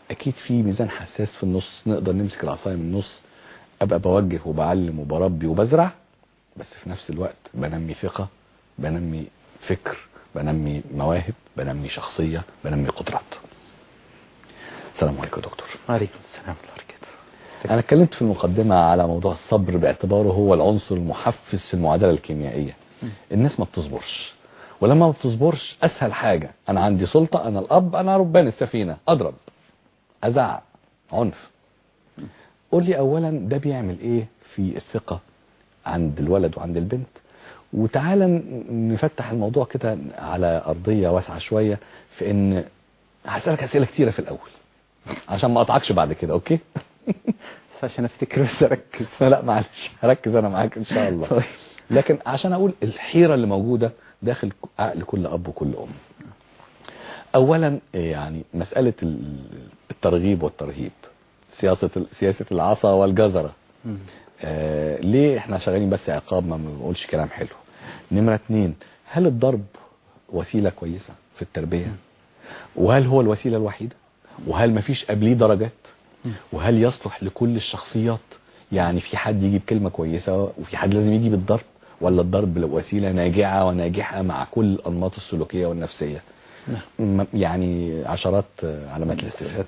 اكيد في ميزان حساس في النص نقدر نمسك العصايه من النص ابقى بوجه وبعلم وبربي وبزرع بس في نفس الوقت بنمي ثقه بنمي فكر بنمي مواهب بنمي شخصيه بنمي قدرات السلام عليكم يا دكتور وعليكم السلام ورحمه الله وبركاته انا اتكلمت في المقدمه على موضوع الصبر باعتباره هو العنصر المحفز في المعادله الكيميائيه الناس ما بتصبرش ولما ما بتصبرش اسهل حاجه انا عندي سلطه انا الاب انا ربان السفينه اضرب ازعق عنف قول لي اولا ده بيعمل ايه في الثقه عند الولد وعند البنت وتعالى ن- نفتح الموضوع كده على ارضيه واسعه شويه في ان هسالك اسئله كتيره في الاول عشان ما اقطعكش بعد كده اوكي بس عشان افتكر بس اركز لا معلش هركز انا معاك ان شاء الله طيب. لكن عشان اقول الحيره اللي موجوده داخل عقل كل اب وكل ام اولا يعني مساله ال- الترغيب والترهيب سياسه ال- سياسه العصا والجزره مم. آه ليه احنا شغالين بس عقاب ما بنقولش كلام حلو نمره اتنين هل الضرب وسيله كويسه في التربيه وهل هو الوسيله الوحيده وهل مفيش قبليه درجات وهل يصلح لكل الشخصيات يعني في حد يجي بكلمه كويسه وفي حد لازم يجي بالضرب ولا الضرب وسيله ناجعه وناجحه مع كل الانماط السلوكيه والنفسيه م- يعني عشرات آه، علامات الاستفهام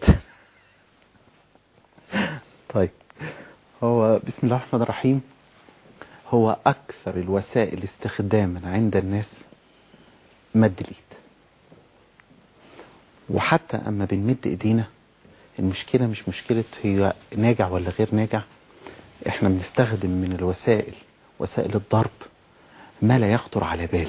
طيب هو بسم الله الرحمن الرحيم هو أكثر الوسائل استخداما عند الناس مد الإيد وحتى أما بنمد إيدينا المشكلة مش مشكلة هي ناجع ولا غير ناجع احنا بنستخدم من الوسائل وسائل الضرب ما لا يخطر على بال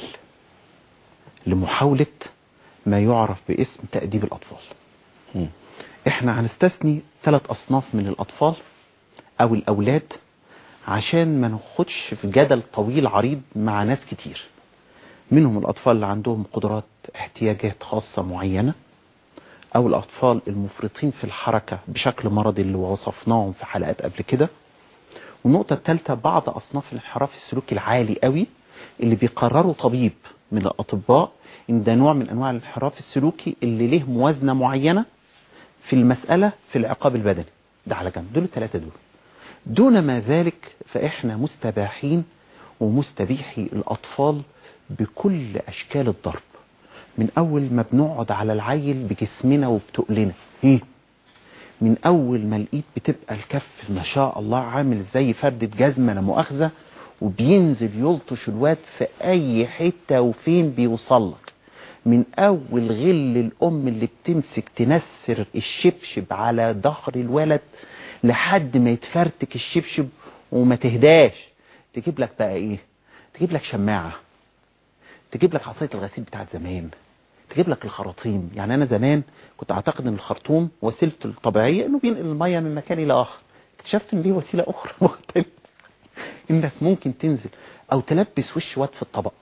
لمحاولة ما يعرف باسم تأديب الأطفال مم. احنا هنستثني ثلاث اصناف من الاطفال او الاولاد عشان ما ناخدش في جدل طويل عريض مع ناس كتير منهم الاطفال اللي عندهم قدرات احتياجات خاصة معينة او الاطفال المفرطين في الحركة بشكل مرضي اللي وصفناهم في حلقات قبل كده والنقطة الثالثة بعض اصناف الانحراف السلوكي العالي قوي اللي بيقرروا طبيب من الاطباء ان ده نوع من انواع الانحراف السلوكي اللي له موازنة معينة في المسألة في العقاب البدني ده على جنب دول الثلاثة دول دون ما ذلك فإحنا مستباحين ومستبيحي الأطفال بكل أشكال الضرب من أول ما بنقعد على العيل بجسمنا وبتقلنا إيه؟ من أول ما الإيد بتبقى الكف ما شاء الله عامل زي فردة جزمة لا مؤاخذة وبينزل يلطش الواد في أي حتة وفين بيوصل لك من اول غل الام اللي بتمسك تنسر الشبشب على ظهر الولد لحد ما يتفرتك الشبشب وما تهداش تجيب لك بقى ايه تجيب لك شماعة تجيب لك عصاية الغسيل بتاعت زمان تجيب لك الخراطيم يعني انا زمان كنت اعتقد ان الخرطوم وسيلته الطبيعية انه بينقل المية من مكان الى اخر اكتشفت ان ليه وسيلة اخرى مختلفة انك ممكن تنزل او تلبس وش واد في الطبق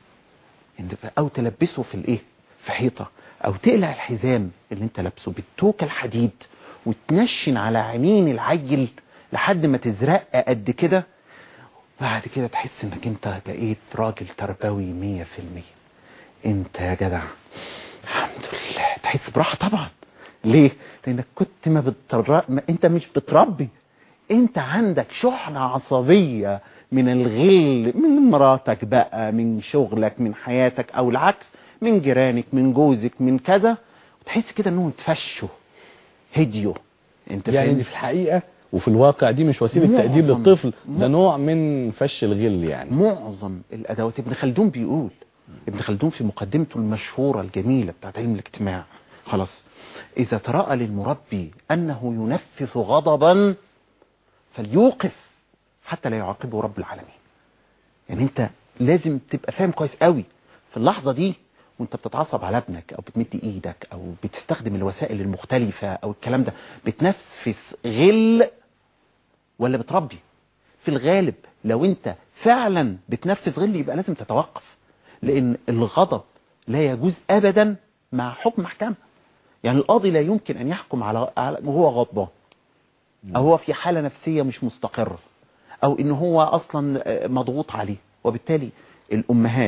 إن- او تلبسه في الايه في حيطه او تقلع الحزام اللي انت لابسه بالتوكه الحديد وتنشن على عينين العيل لحد ما تزرق قد كده بعد كده تحس انك انت بقيت راجل تربوي مية في المية انت يا جدع الحمد لله تحس براحة طبعا ليه لانك كنت ما, بتر... ما انت مش بتربي انت عندك شحنة عصبية من الغل من مراتك بقى من شغلك من حياتك او العكس من جيرانك من جوزك من كذا وتحس كده انهم اتفشوا هديوا انت يعني فاهم؟ دي في الحقيقه وفي الواقع دي مش وسيله معظم- تأديب للطفل م- ده نوع من فش الغل يعني معظم الادوات ابن خلدون بيقول ابن خلدون في مقدمته المشهورة الجميلة بتاعت علم الاجتماع خلاص اذا تراءى للمربي انه ينفذ غضبا فليوقف حتى لا يعاقبه رب العالمين يعني انت لازم تبقى فاهم كويس قوي في اللحظة دي وانت بتتعصب على ابنك او بتمد ايدك او بتستخدم الوسائل المختلفة او الكلام ده بتنفس غل ولا بتربي في الغالب لو انت فعلا بتنفذ غل يبقى لازم تتوقف لان الغضب لا يجوز ابدا مع حكم محكمة يعني القاضي لا يمكن ان يحكم على على- وهو غضبان او هو في حالة نفسية مش مستقرة او ان هو اصلا آه، مضغوط عليه وبالتالي الامهات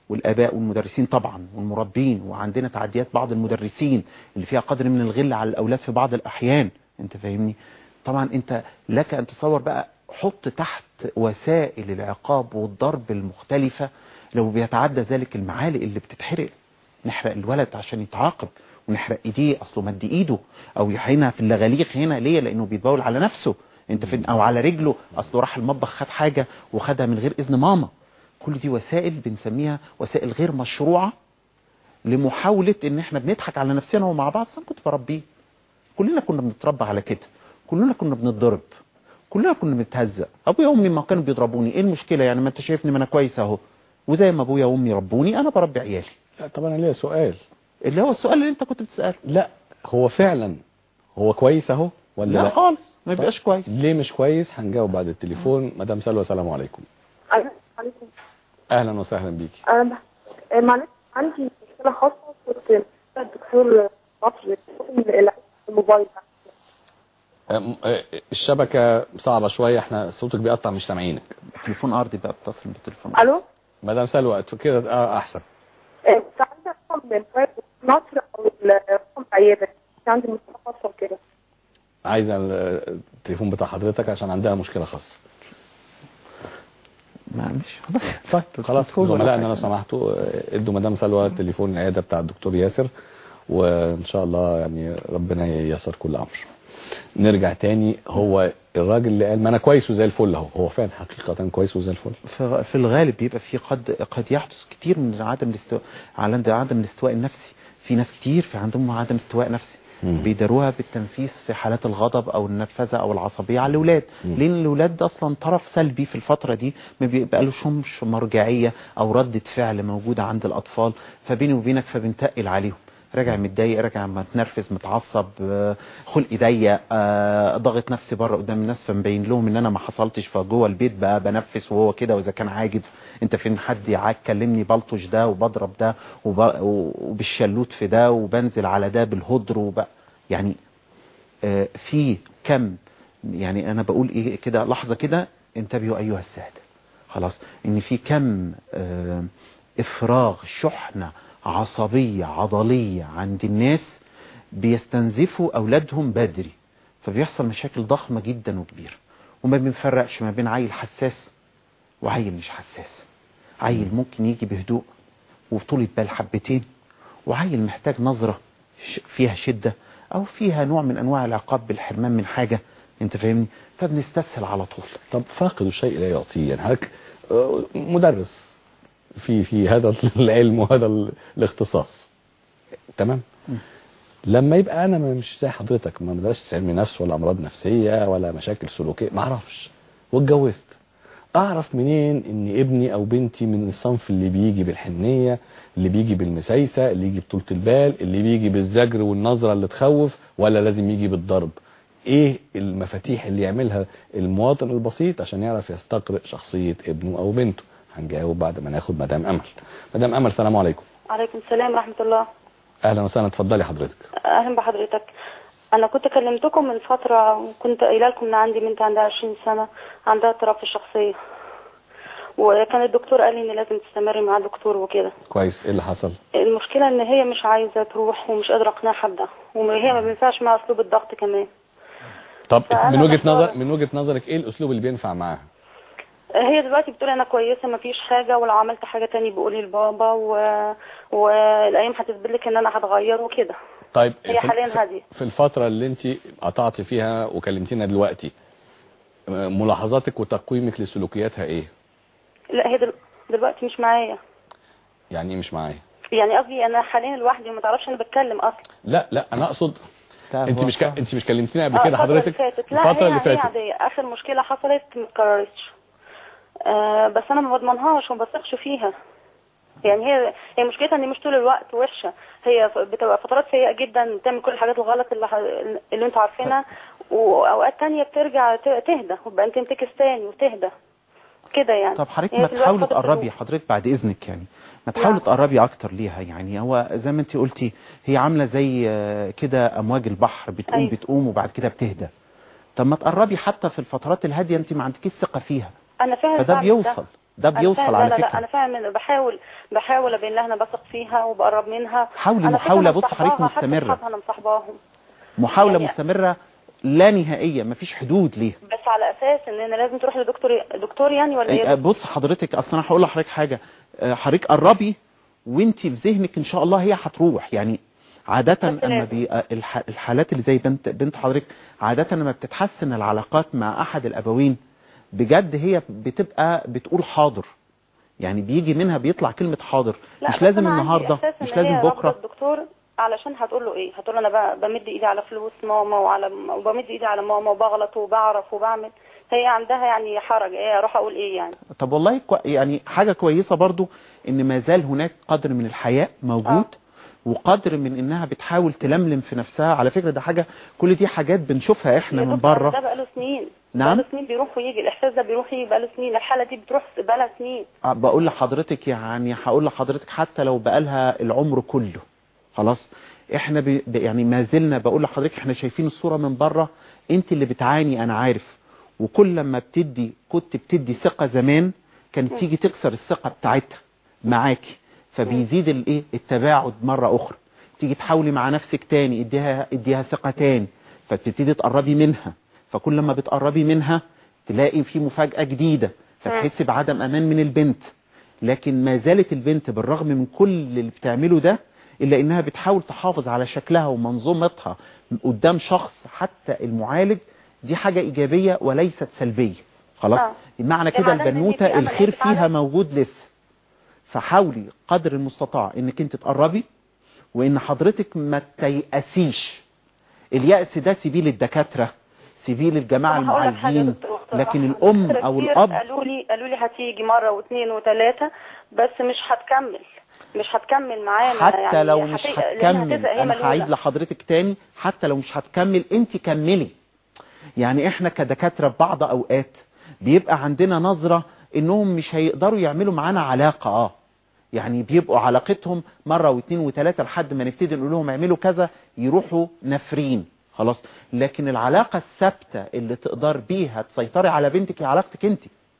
والاباء والمدرسين طبعا والمربين وعندنا تعديات بعض المدرسين اللي فيها قدر من الغل على الاولاد في بعض الاحيان انت فاهمني طبعا انت لك ان تصور بقى حط تحت وسائل العقاب والضرب المختلفة لو بيتعدى ذلك المعالق اللي بتتحرق نحرق الولد عشان يتعاقب ونحرق ايديه اصله مد ايده او يحينها في اللغاليق هنا ليه لانه بيتبول على نفسه انت فين او على رجله اصله راح المطبخ خد حاجة وخدها من غير اذن ماما كل دي وسائل بنسميها وسائل غير مشروعة لمحاولة ان احنا بنضحك على نفسنا ومع بعض انا كنت بربيه كلنا كنا بنتربى على كده كلنا كنا بنتضرب كلنا كنا بنتهزق ابويا وامي ما كانوا بيضربوني ايه المشكلة يعني ما انت شايفني ما انا كويس اهو وزي ما ابويا وامي ربوني انا بربي عيالي لا طبعا انا ليا سؤال اللي هو السؤال اللي انت كنت بتسأله لا هو فعلا هو كويس اهو ولا لا, لا, خالص ما بيبقاش كويس ليه مش كويس هنجاوب بعد التليفون مدام سلوى السلام عليكم السلام عليكم اهلا وسهلا بيكي انا بح... آه، معلش عندي مشكله خاصه كنت الدكتور مصري الموبايل أم- أه، الشبكة صعبة شوية احنا صوتك بيقطع مش سامعينك تليفون ارضي بقى بتصل بالتليفون أرضي. الو مدام سلوى كده اه احسن آه، كنت عايزه افهم من فايد مصر او الرقم عياده كنت عندي مشكله خاصه وكده عايزة ال- التليفون بتاع حضرتك عشان عندها مشكلة خاصة ما مش طيب خلاص تليفون ولا زملائنا لو حاجة. سمحتوا آه، ادوا مدام سلوى تليفون العيادة بتاع الدكتور ياسر وان شاء الله يعني ربنا ييسر كل امر نرجع تاني هو الراجل اللي قال ما انا كويس وزي الفل اهو هو فعلا حقيقة كويس وزي الفل في في الغالب بيبقى في قد قد يحدث كتير من عدم الاستواء على عدم الاستواء النفسي في ناس كتير في عندهم عدم استواء نفسي مم. بيداروها بالتنفيذ في حالات الغضب او النرفزه او العصبيه على الاولاد مم. لان الاولاد ده اصلا طرف سلبي في الفتره دي ما بيبقالوش مرجعيه او رده فعل موجوده عند الاطفال فبيني وبينك فبنتقل عليهم راجع متضايق راجع متنرفز متعصب آه، خلقي ضيق آه، ضاغط نفسي بره قدام الناس فمبين لهم ان انا ما حصلتش فجوه البيت بقى بنفس وهو كده واذا كان عاجب انت فين حد يعاك كلمني بلطش ده وبضرب ده وب- وبالشلوت في ده وبنزل على ده بالهدر وب... يعني آه، في كم يعني انا بقول ايه كده لحظة كده انتبهوا ايها السادة خلاص ان في كم آه، افراغ شحنة عصبية عضلية عند الناس بيستنزفوا اولادهم بدري فبيحصل مشاكل ضخمة جدا وكبيرة وما بنفرقش ما بين عيل حساس وعيل مش حساس عيل ممكن يجي بهدوء وبطولة بال حبتين وعيل محتاج نظرة ش- فيها شدة او فيها نوع من انواع العقاب بالحرمان من حاجة انت فاهمني فبنستسهل على طول طب فاقد الشيء لا يعطيه يعني حضرتك آه، مدرس في في هذا العلم وهذا ال- الاختصاص تمام م. لما يبقى انا مش زي حضرتك ما بدرسش علم نفس ولا امراض نفسيه ولا مشاكل سلوكيه ما اعرفش واتجوزت اعرف منين ان ابني او بنتي من الصنف اللي بيجي بالحنيه اللي بيجي بالمسايسه اللي يجي بطولة البال اللي بيجي بالزجر والنظره اللي تخوف ولا لازم يجي بالضرب ايه المفاتيح اللي يعملها المواطن البسيط عشان يعرف يستقرئ شخصيه ابنه او بنته هنجاوب بعد ما ناخد مدام امل مدام امل السلام عليكم عليكم السلام ورحمة الله اهلا وسهلا اتفضلي حضرتك أهلا بحضرتك أنا كنت كلمتكم من فترة وكنت قايلة لكم إن عندي بنت عندها 20 سنة عندها اضطراب في الشخصية وكان الدكتور قال لي إن لازم تستمري مع الدكتور وكده كويس ايه اللي حصل المشكلة إن هي مش عايزة تروح ومش قادرة أقنعها بده وهي ما بينفعش مع أسلوب الضغط كمان طب فأنا من وجهة محتارة. نظر من وجهة نظرك ايه الاسلوب اللي بينفع معاها هي دلوقتي بتقول أنا كويسة ما فيش حاجة ولو عملت حاجة تاني بقولي لبابا و... والأيام هتثبت لك إن أنا هتغير وكده طيب هي في- حاليا في- هادية. في الفترة اللي انت قطعتي فيها وكلمتينا دلوقتي م- ملاحظاتك وتقويمك لسلوكياتها ايه لا هي دل... دلوقتي مش معايا يعني ايه مش معايا يعني قصدي انا حاليا لوحدي وما تعرفش انا بتكلم اصلا لا لا انا اقصد تعرف انت هو مش ك... صعب. انت مش كلمتيني قبل آه، كده الفترة حضرتك اللي فاتت لا الفترة هي اللي هي فاتت عادية اخر مشكلة حصلت ما اتكررتش آه بس انا ما بضمنهاش وما بثقش فيها يعني هي هي مشكلتها ان مش طول الوقت وحشة هي ف- بتبقى فترات سيئة جدا بتعمل كل الحاجات الغلط اللي, ح... اللي انتوا عارفينها واوقات تانية بترجع ت- تهدى وبقى تنتكس تاني وتهدى كده يعني طب حضرتك هي ما دلوقتي تحاولي فترة تقربي هدوء. حضرتك بعد اذنك يعني ما تحاولي نعم. تقربي اكتر ليها يعني هو زي ما انت قلتي هي عامله زي آه، كده امواج البحر بتقوم أيوة. بتقوم وبعد كده بتهدى طب ما تقربي حتى في الفترات الهاديه انت ما عندكيش ثقه فيها انا فعلا فده بعمل بيوصل ده أنا بيوصل فاهم- على لا لا لا فكرة انا فاهم بحاول بحاول ابين لها انا بثق فيها وبقرب منها حاولي أنا فكرة محاولة أنا بص حضرتك مصاحباها، حتى مستمرة أصحابها انا مصاحباهم محاولة يعني- مستمرة لا نهائية مفيش حدود ليها بس على اساس ان انا لازم تروح لدكتور دكتور يعني ولا آه، ايه بص حضرتك اصل انا هقول لحضرتك حاجة آه، حضرتك قربي وانت في ذهنك ان شاء الله هي هتروح يعني عادة بس اما لازم. بي آه، الح- الحالات اللي زي بنت بنت حضرتك عادة لما بتتحسن العلاقات مع احد الابوين بجد هي بتبقى بتقول حاضر يعني بيجي منها بيطلع كلمة حاضر لا مش بس لازم أنا عندي النهاردة إحساس إن مش هي لازم رافضة بكرة الدكتور علشان هتقول له ايه هتقول له انا ب- بمد ايدي على فلوس ماما وعلى وبمد ايدي على ماما وبغلط وبعرف وبعمل هي عندها يعني حرج ايه اروح اقول ايه يعني طب والله كو... يعني حاجة كويسة برضو ان ما زال هناك قدر من الحياء موجود آه. وقدر من انها بتحاول تلملم في نفسها على فكرة ده حاجة كل دي حاجات بنشوفها احنا يا من دكتور ده بره بقاله سنين نعم. بقاله سنين بيروح ويجي الاحساس ده بيروح يجي بقاله سنين الحاله دي بتروح بقالها سنين آه، بقول لحضرتك يعني هقول لحضرتك حتى لو بقالها العمر كله خلاص احنا ب... ب- يعني ما زلنا بقول لحضرتك احنا شايفين الصورة من بره انت اللي بتعاني انا عارف وكل لما بتدي كنت بتدي ثقة زمان كانت تيجي تكسر الثقة بتاعتها معاكي فبيزيد الايه التباعد مرة اخرى تيجي تحاولي مع نفسك تاني اديها اديها ثقة تاني فتبتدي تقربي منها فكل لما بتقربي منها تلاقي في مفاجأة جديدة فتحسي بعدم امان من البنت لكن ما زالت البنت بالرغم من كل اللي بتعمله ده الا انها بتحاول تحافظ على شكلها ومنظومتها قدام شخص حتى المعالج دي حاجة ايجابية وليست سلبية خلاص آه. معنى يعني كده معناه إن البنوتة في أمل الخير أنت فعلا؟ فيها موجود لسه فحاولي قدر المستطاع انك انت تقربي وان حضرتك ما تيأسيش اليأس ده سيبيه للدكاترة سيبيه للجماعة طب هقول لك حاجة يا المعالجين دكتور أختار. لكن أحمد، الام دكاترة او كتير الاب قالوا لي قالوا لي هتيجي مره واثنين وثلاثه بس مش هتكمل مش هتكمل معانا حتى يعني لو مش هت- لأن هتكمل هتزهق، هي انا هعيد ملولة. لحضرتك تاني حتى لو مش هتكمل انت كملي يعني احنا كدكاترة في بعض اوقات بيبقى عندنا نظرة انهم مش هيقدروا يعملوا معانا علاقة اه يعني بيبقوا علاقتهم مرة واثنين وثلاثة لحد ما نبتدي نقول لهم اعملوا كذا يروحوا نافرين خلاص لكن العلاقة الثابتة اللي تقدر بيها تسيطري على بنتك هي علاقتك انت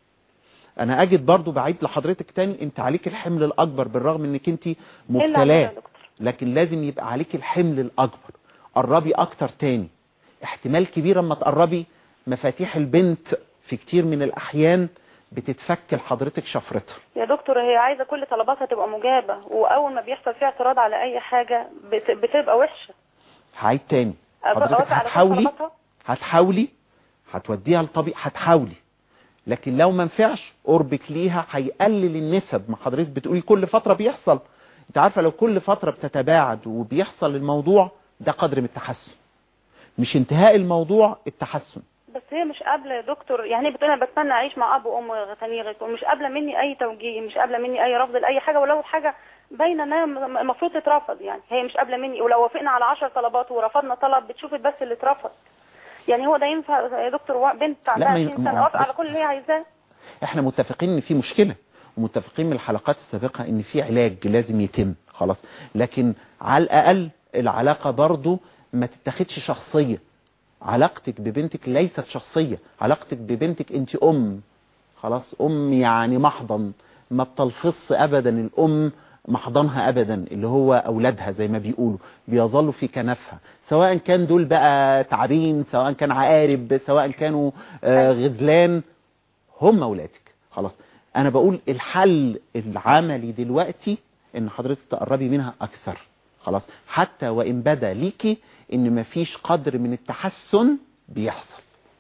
انا اجد برضو بعيد لحضرتك تاني انت عليك الحمل الاكبر بالرغم انك انت إيه اللي عملها مبتلاه يا دكتور؟ لكن لازم يبقى عليك الحمل الاكبر قربي اكتر تاني احتمال كبير اما تقربي مفاتيح البنت في كتير من الاحيان بتتفك لحضرتك شفرتها يا دكتور هي عايزه كل طلباتها تبقى مجابه واول ما بيحصل فيها اعتراض على اي حاجه بت- بتبقى وحشه هعيد تاني أبقى حضرتك أوافق على كل هتحاولي طلباتها؟ هتحاولي هتوديها لطبيب هتحاولي لكن لو ما نفعش قربك ليها هيقلل النسب ما حضرتك بتقولي كل فترة بيحصل انت عارفة لو كل فترة بتتباعد وبيحصل الموضوع ده قدر من التحسن مش انتهاء الموضوع التحسن بس هي مش قابله يا دكتور يعني هي بتقول انا بتمنى اعيش مع اب وام غتانيغك ومش قابله مني اي توجيه مش قابله مني اي رفض لاي حاجه ولو حاجه باينه انها م- المفروض تترفض يعني هي مش قابله مني ولو وافقنا على 10 طلبات ورفضنا طلب بتشوفي بس اللي اترفض يعني هو ده ينفع يا دكتور وا- بنت عندها ما ي- 20 ما- سنه اوافق على كل اللي هي عايزاه احنا متفقين ان في مشكلة ومتفقين من الحلقات السابقة ان في علاج لازم يتم خلاص لكن على الاقل العلاقة برضو ما تتاخدش شخصية علاقتك ببنتك ليست شخصية علاقتك ببنتك انت ام خلاص ام يعني محضن ما بتلفظ ابدا الام محضنها ابدا اللي هو اولادها زي ما بيقولوا بيظلوا في كنفها سواء كان دول بقى تعبين سواء كان عقارب سواء كانوا آه غزلان هم اولادك خلاص انا بقول الحل العملي دلوقتي ان حضرتك تقربي منها اكثر خلاص حتى وان بدا ليكي ان مفيش قدر من التحسن بيحصل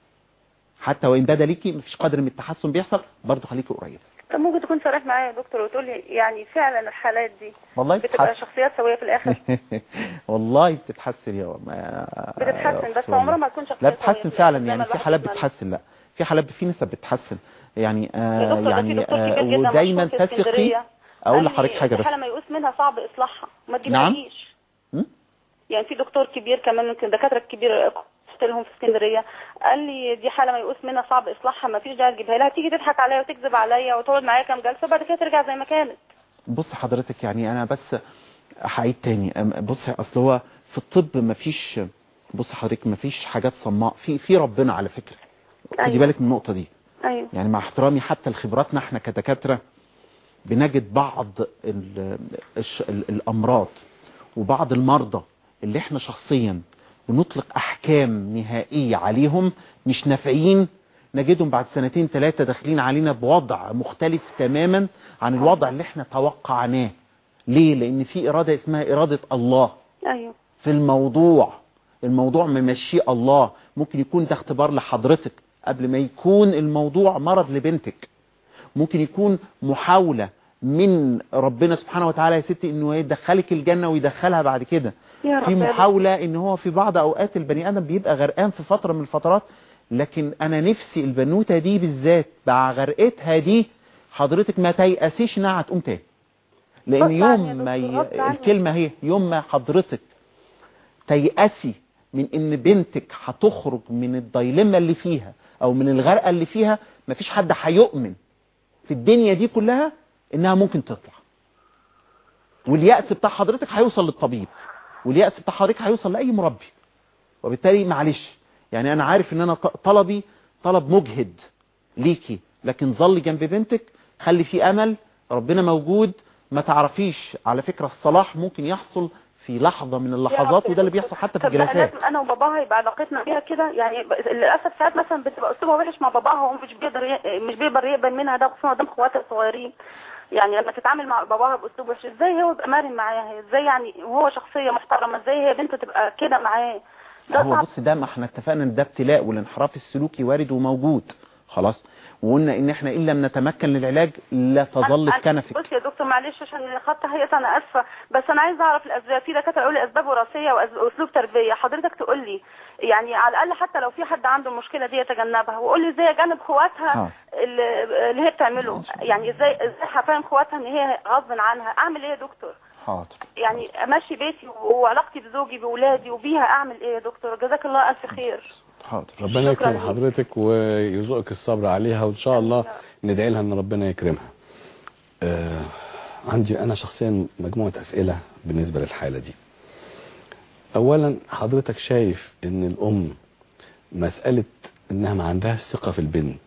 حتى وان بدا ليكي مفيش قدر من التحسن بيحصل برضه خليكي قريبه طب ممكن تكون صريح معايا يا دكتور وتقول لي يعني فعلا الحالات دي والله بتبقى بتتحسن شخصيات سويه في الاخر والله بتتحسن يا ما بتتحسن بس والله. عمرها ما تكون شخصيه لا سوية بتتحسن في فعلا الآخر زي يعني ما في الواحد حالات يتمنى. بتتحسن لا في حالات في نسب بتتحسن يعني يا آه دكتور ده في يعني دكتور آه كبير جدا ودايما مشهور في تثقي اسكندرية اقول قال لي لحضرتك حاجه دي بس حاله ميؤوس منها صعب اصلاحها ما نعم. تجيبهاليش م? يعني في دكتور كبير كمان يمكن دكاتره كبير رحت لهم في اسكندريه قال لي دي حاله ميؤوس منها صعب اصلاحها ما فيش داعي تجيبها لها تيجي تضحك عليا وتكذب عليا وتقعد معايا كام جلسه وبعد كده ترجع زي ما كانت بص حضرتك يعني انا بس هعيد تاني أم- بص اصل هو في الطب مفيش بص حضرتك مفيش حاجات صماء في في ربنا على فكره خدي أيوة. بالك من النقطه دي ايوه ايوه يعني مع احترامي حتى لخبراتنا احنا كدكاترة بنجد بعض ال الش ال الأمراض وبعض المرضى اللي احنا شخصيا بنطلق أحكام نهائية عليهم مش نافعين نجدهم بعد سنتين ثلاثة داخلين علينا بوضع مختلف تماما عن الوضع اللي احنا توقعناه ليه؟ لأن في إرادة اسمها إرادة الله ايوه في الموضوع الموضوع ممشيه الله ممكن يكون ده اختبار لحضرتك قبل ما يكون الموضوع مرض لبنتك ممكن يكون محاولة من ربنا سبحانه وتعالى يا ستي انه يدخلك الجنة ويدخلها بعد كده يا رب في يا رب. محاولة ان هو في بعض اوقات البني ادم بيبقى غرقان في فترة من الفترات لكن انا نفسي البنوتة دي بالذات مع غرقتها دي حضرتك ما تيأسيش انها هتقوم تاني لان غصب عني يا يوم ما دكتور، ي... غصب عني. الكلمة هي يوم ما حضرتك تيأسي من ان بنتك هتخرج من الدايلما اللي فيها او من الغرقة اللي فيها مفيش حد هيؤمن في الدنيا دي كلها انها ممكن تطلع واليأس بتاع حضرتك هيوصل للطبيب واليأس بتاع حضرتك هيوصل لأي مربي وبالتالي معلش يعني انا عارف ان انا ط- طلبي طلب مجهد ليكي لكن ظل جنب بنتك خلي في امل ربنا موجود ما تعرفيش على فكرة الصلاح ممكن يحصل في لحظة من اللحظات وده اللي بيحصل حتى في طب لا، الجلسات لازم انا وباباها يبقى علاقتنا بيها كده يعني ب- للاسف ساعات مثلا بتبقى اسلوبها وحش مع باباها وهو مش بيقدر ي... مش بيقدر يقبل منها ده خصوصا قدام اخواتها الصغيرين يعني لما تتعامل مع باباها باسلوب وحش ازاي هو يبقى مرن معاها ازاي يعني وهو شخصيه محترمه ازاي هي بنته تبقى كده معاه ده هو صعب بص ده ما احنا اتفقنا ان ده ابتلاء والانحراف السلوكي وارد وموجود خلاص وقلنا ان احنا ان لم نتمكن للعلاج لا تظل أنا- في كنفك بص يا دكتور معلش عشان خدت هي انا اسفه بس انا عايزه اعرف الاسباب في دكاتره يقول لي اسباب وراثيه وأز- واسلوب تربيه حضرتك تقول لي يعني على الاقل حتى لو في حد عنده المشكله دي يتجنبها وقول لي ازاي اجنب اخواتها ها. اللي اللي هي بتعمله يعني ازاي ازاي هفهم اخواتها ان هي غصب عنها اعمل ايه يا دكتور حاضر يعني امشي بيتي وعلاقتي بزوجي باولادي وبيها اعمل ايه يا دكتور جزاك الله الف خير حاضر ربنا شكراً يكرم ليك. حضرتك ويرزقك الصبر عليها وان شاء الله ندعي لها ان ربنا يكرمها آه عندي انا شخصيا مجموعة اسئلة بالنسبة للحالة دي اولا حضرتك شايف ان الام مسألة انها ما عندهاش ثقة في البنت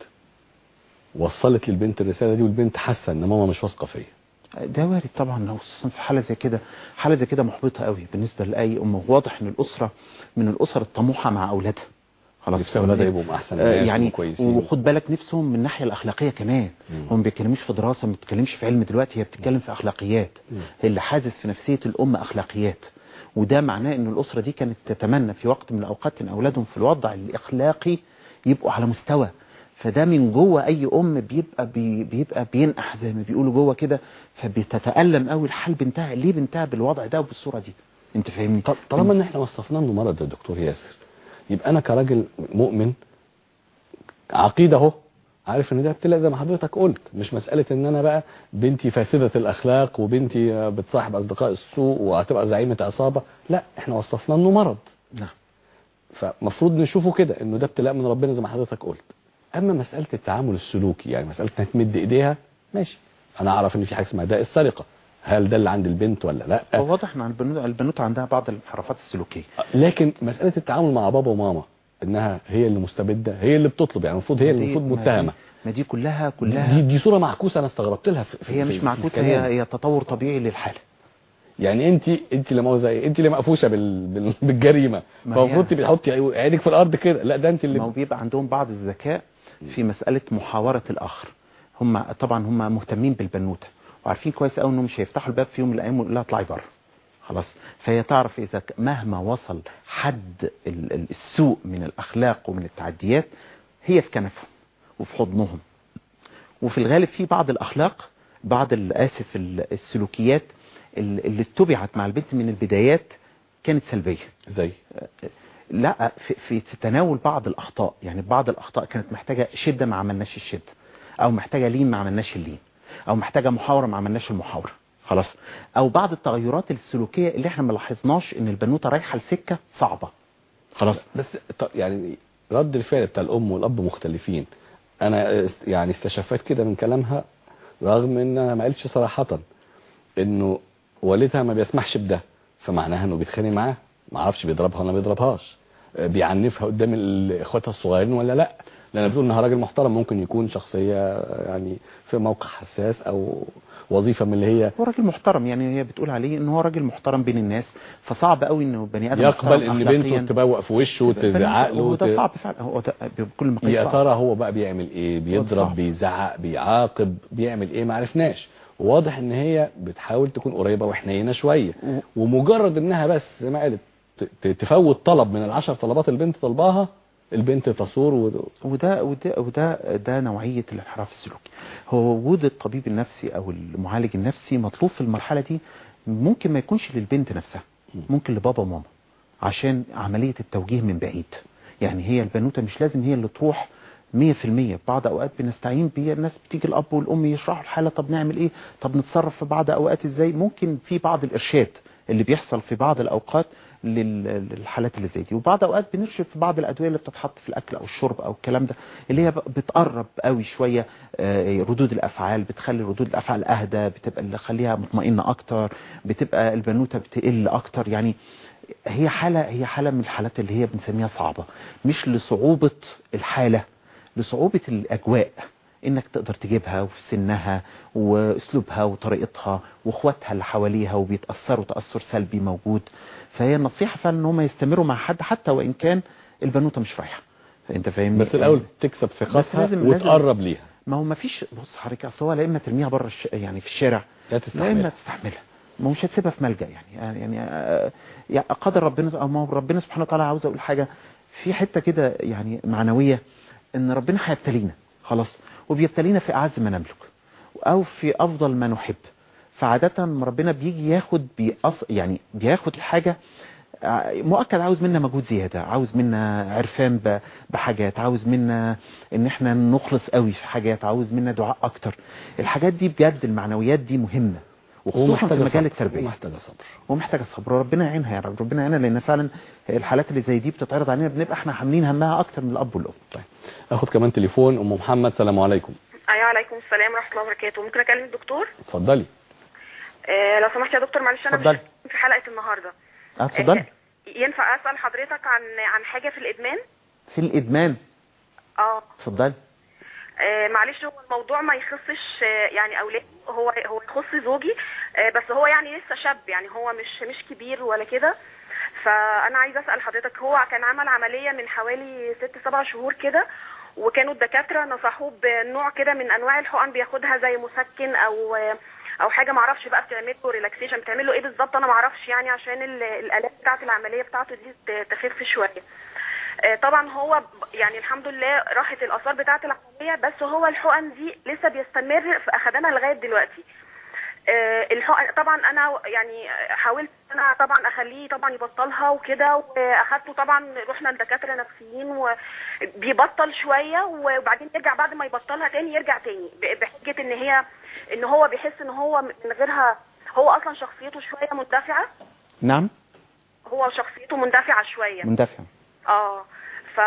وصلت للبنت الرسالة دي والبنت حاسة ان ماما مش واثقة فيا ده وارد طبعا خصوصا في حاله زي كده حاله زي كده محبطه قوي بالنسبه لاي ام واضح ان الاسره من الاسر الطموحه مع اولادها خلاص نفسها اولادها يبقوا احسن آه، ناس يعني وكويسين وخد بالك نفسهم من الناحيه الاخلاقيه كمان مم. هم ما بيتكلموش في دراسه ما بيتكلمش في علم دلوقتي هي بتتكلم في اخلاقيات مم. اللي حازز في نفسيه الام اخلاقيات وده معناه ان الاسره دي كانت تتمنى في وقت من الاوقات ان اولادهم في الوضع الاخلاقي يبقوا على مستوى فده من جوه اي ام بيبقى بي بيبقى بينقح زي ما بيقولوا جوه كده فبتتالم قوي الحال بنتها ليه بنتها بالوضع ده وبالصوره دي انت فاهمني طب طالما ان احنا وصفنا له مرض يا دكتور ياسر يبقى انا كراجل مؤمن عقيده اهو عارف ان ده ابتلاء زي ما حضرتك قلت مش مساله ان انا بقى بنتي فاسده الاخلاق وبنتي آه، بتصاحب اصدقاء السوء وهتبقى زعيمه عصابه لا احنا وصفنا انه مرض نعم فمفروض نشوفه كده انه ده ابتلاء من ربنا زي ما حضرتك قلت اما مساله التعامل السلوكي يعني مساله انها تمد ايديها ماشي انا اعرف ان في حاجه اسمها داء السرقه هل ده اللي عند البنت ولا لا هو واضح ان البنوت البنوت عندها بعض الانحرافات السلوكيه لكن مسألة التعامل مع بابا وماما انها هي اللي مستبدة هي اللي بتطلب يعني المفروض هي اللي دي- المفروض ما متهمة دي, ما دي كلها دي, كلها دي صورة معكوسة انا استغربت لها في في- هي في- مش في معكوسه الكلام. هي هي تطور طبيعي للحاله يعني انت انت اللي مؤاخذة ايه انت اللي مقفوشة بال... بال... بالجريمة ما فالمفروض هي- تبقي تحطي عينك في الارض كده لا ده انت ما هو اللي بيبقى عندهم بعض الذكاء في مساله محاوره الاخر هم طبعا هم مهتمين بالبنوته وعارفين كويس قوي انهم مش هيفتحوا الباب في يوم من الايام ويقولوا لها اطلعي بره خلاص فهي تعرف اذا ك- مهما وصل حد ال- ال- السوء من الاخلاق ومن التعديات هي في كنفهم وفي حضنهم وفي الغالب في بعض الاخلاق بعض الاسف ال- السلوكيات ال- اللي اتبعت مع البنت من البدايات كانت سلبيه زي لا في, في تناول بعض الاخطاء يعني بعض الاخطاء كانت محتاجه شده ما عملناش الشده او محتاجه لين ما عملناش اللين او محتاجه محاوره ما عملناش المحاوره خلاص او بعض التغيرات السلوكيه اللي احنا ما لاحظناش ان البنوته رايحه لسكه صعبه خلاص بس ط- يعني رد الفعل بتاع الام والاب مختلفين انا است- يعني استشفيت كده من كلامها رغم انها ما قالتش صراحة انه والدها ما بيسمحش بده فمعناها انه بيتخانق معاه ما اعرفش بيضربها ولا ما بيضربهاش آه، بيعنفها قدام ال- اخواتها الصغيرين ولا لا لان بتقول انها راجل محترم ممكن يكون شخصيه يعني في موقع حساس او وظيفه من اللي هي هو راجل محترم يعني هي بتقول عليه ان هو راجل محترم بين الناس فصعب قوي انه بني ادم يقبل محترم ان أخلاقياً بنته تبوق في وشه وتزعق له هو وت... ده صعب فعلا هو ده بكل مقاييس يا صعب. ترى هو بقى بيعمل ايه بيضرب صعب. بيزعق بيعاقب بيعمل ايه معرفناش واضح ان هي بتحاول تكون قريبه وحنينه شويه و- ومجرد انها بس زي ما قالت ت- ت- تفوت طلب من العشر طلبات البنت طلباها البنت تصور و... وده وده وده ده نوعيه الانحراف السلوكي هو وجود الطبيب النفسي او المعالج النفسي مطلوب في المرحله دي ممكن ما يكونش للبنت نفسها ممكن لبابا وماما عشان عمليه التوجيه من بعيد يعني هي البنوته مش لازم هي اللي تروح 100% بعض اوقات بنستعين بيها الناس بتيجي الاب والام يشرحوا الحاله طب نعمل ايه طب نتصرف في بعض اوقات ازاي ممكن في بعض الارشاد اللي بيحصل في بعض الاوقات لل- للحالات اللي زي دي وبعض اوقات بنرشد في بعض الادويه اللي بتتحط في الاكل او الشرب او الكلام ده اللي هي ب- بتقرب قوي شويه آه، ردود الافعال بتخلي ردود الافعال اهدى بتبقى اللي خليها مطمئنه اكتر بتبقى البنوته بتقل اكتر يعني هي حاله هي حاله من الحالات اللي هي بنسميها صعبه مش لصعوبه الحاله لصعوبه الاجواء انك تقدر تجيبها وفي سنها واسلوبها وطريقتها واخواتها اللي حواليها وبيتاثروا تاثر سلبي موجود فهي النصيحه فعلا ان هم يستمروا مع حد حتى وان كان البنوته مش رايحه انت فاهمني بس الاول تكسب ثقتها لازم- لازم- وتقرب ليها ما هو ما فيش بص حضرتك اصل هو لا اما ترميها بره الش... يعني في الشارع لا لا اما تستحمل تستحملها ما هو مش هتسيبها في ملجا يعني يعني آه، يعني قدر ربنا او ما هو ربنا سبحانه وتعالى عاوز اقول حاجه في حته كده يعني معنويه ان ربنا هيبتلينا خلاص وبيبتلينا في اعز ما نملك او في افضل ما نحب فعاده ربنا بيجي ياخد بيأص... يعني بياخد الحاجه ع- مؤكد عاوز منا مجهود زيادة عاوز منا عرفان ب- بحاجات عاوز منا ان احنا نخلص قوي في حاجات عاوز منا دعاء اكتر الحاجات دي بجد المعنويات دي مهمة وخصوصا في ومحتاجة مجال صبر، التربية ومحتاجة صبر ومحتاجة صبر ربنا يعينها يا رب ربنا يعينها لان فعلا الحالات اللي زي دي بتتعرض علينا بنبقى احنا حاملين همها اكتر من الاب والام طيب اخد كمان تليفون ام محمد سلام عليكم ايوه عليكم السلام ورحمه الله وبركاته ممكن اكلم الدكتور اتفضلي آه لو سمحت يا دكتور معلش انا اتفضلي. مش في حلقه النهارده اه اتفضلي آه، ينفع اسال حضرتك عن عن حاجه في الادمان في الادمان اه اتفضلي آه، معلش هو الموضوع ما يخصش آه، يعني اولاد هو هو يخص زوجي آه، بس هو يعني لسه شاب يعني هو مش مش كبير ولا كده فانا عايزه اسال حضرتك هو كان عمل عمليه من حوالي ست سبع شهور كده وكانوا الدكاتره نصحوه بنوع كده من انواع الحقن بياخدها زي مسكن او آه، او حاجه معرفش بقى بتعمل له ريلاكسيشن بتعمل له ايه بالظبط انا معرفش يعني عشان ال- الالات بتاعه العمليه بتاعته دي ت- تخف شويه آه، طبعا هو ب- يعني الحمد لله راحت الاثار بتاعه العمليه بس هو الحقن دي لسه بيستمر في اخدانها لغايه دلوقتي آه، الحقن طبعا انا يعني حاولت انا طبعا اخليه طبعا يبطلها وكده واخدته طبعا رحنا لدكاتره نفسيين وبيبطل شويه وبعدين يرجع بعد ما يبطلها تاني يرجع تاني ب- بحجه ان هي ان هو بيحس ان هو من غيرها هو اصلا شخصيته شويه مندفعه نعم هو شخصيته مندفعه شويه مندفع اه ف...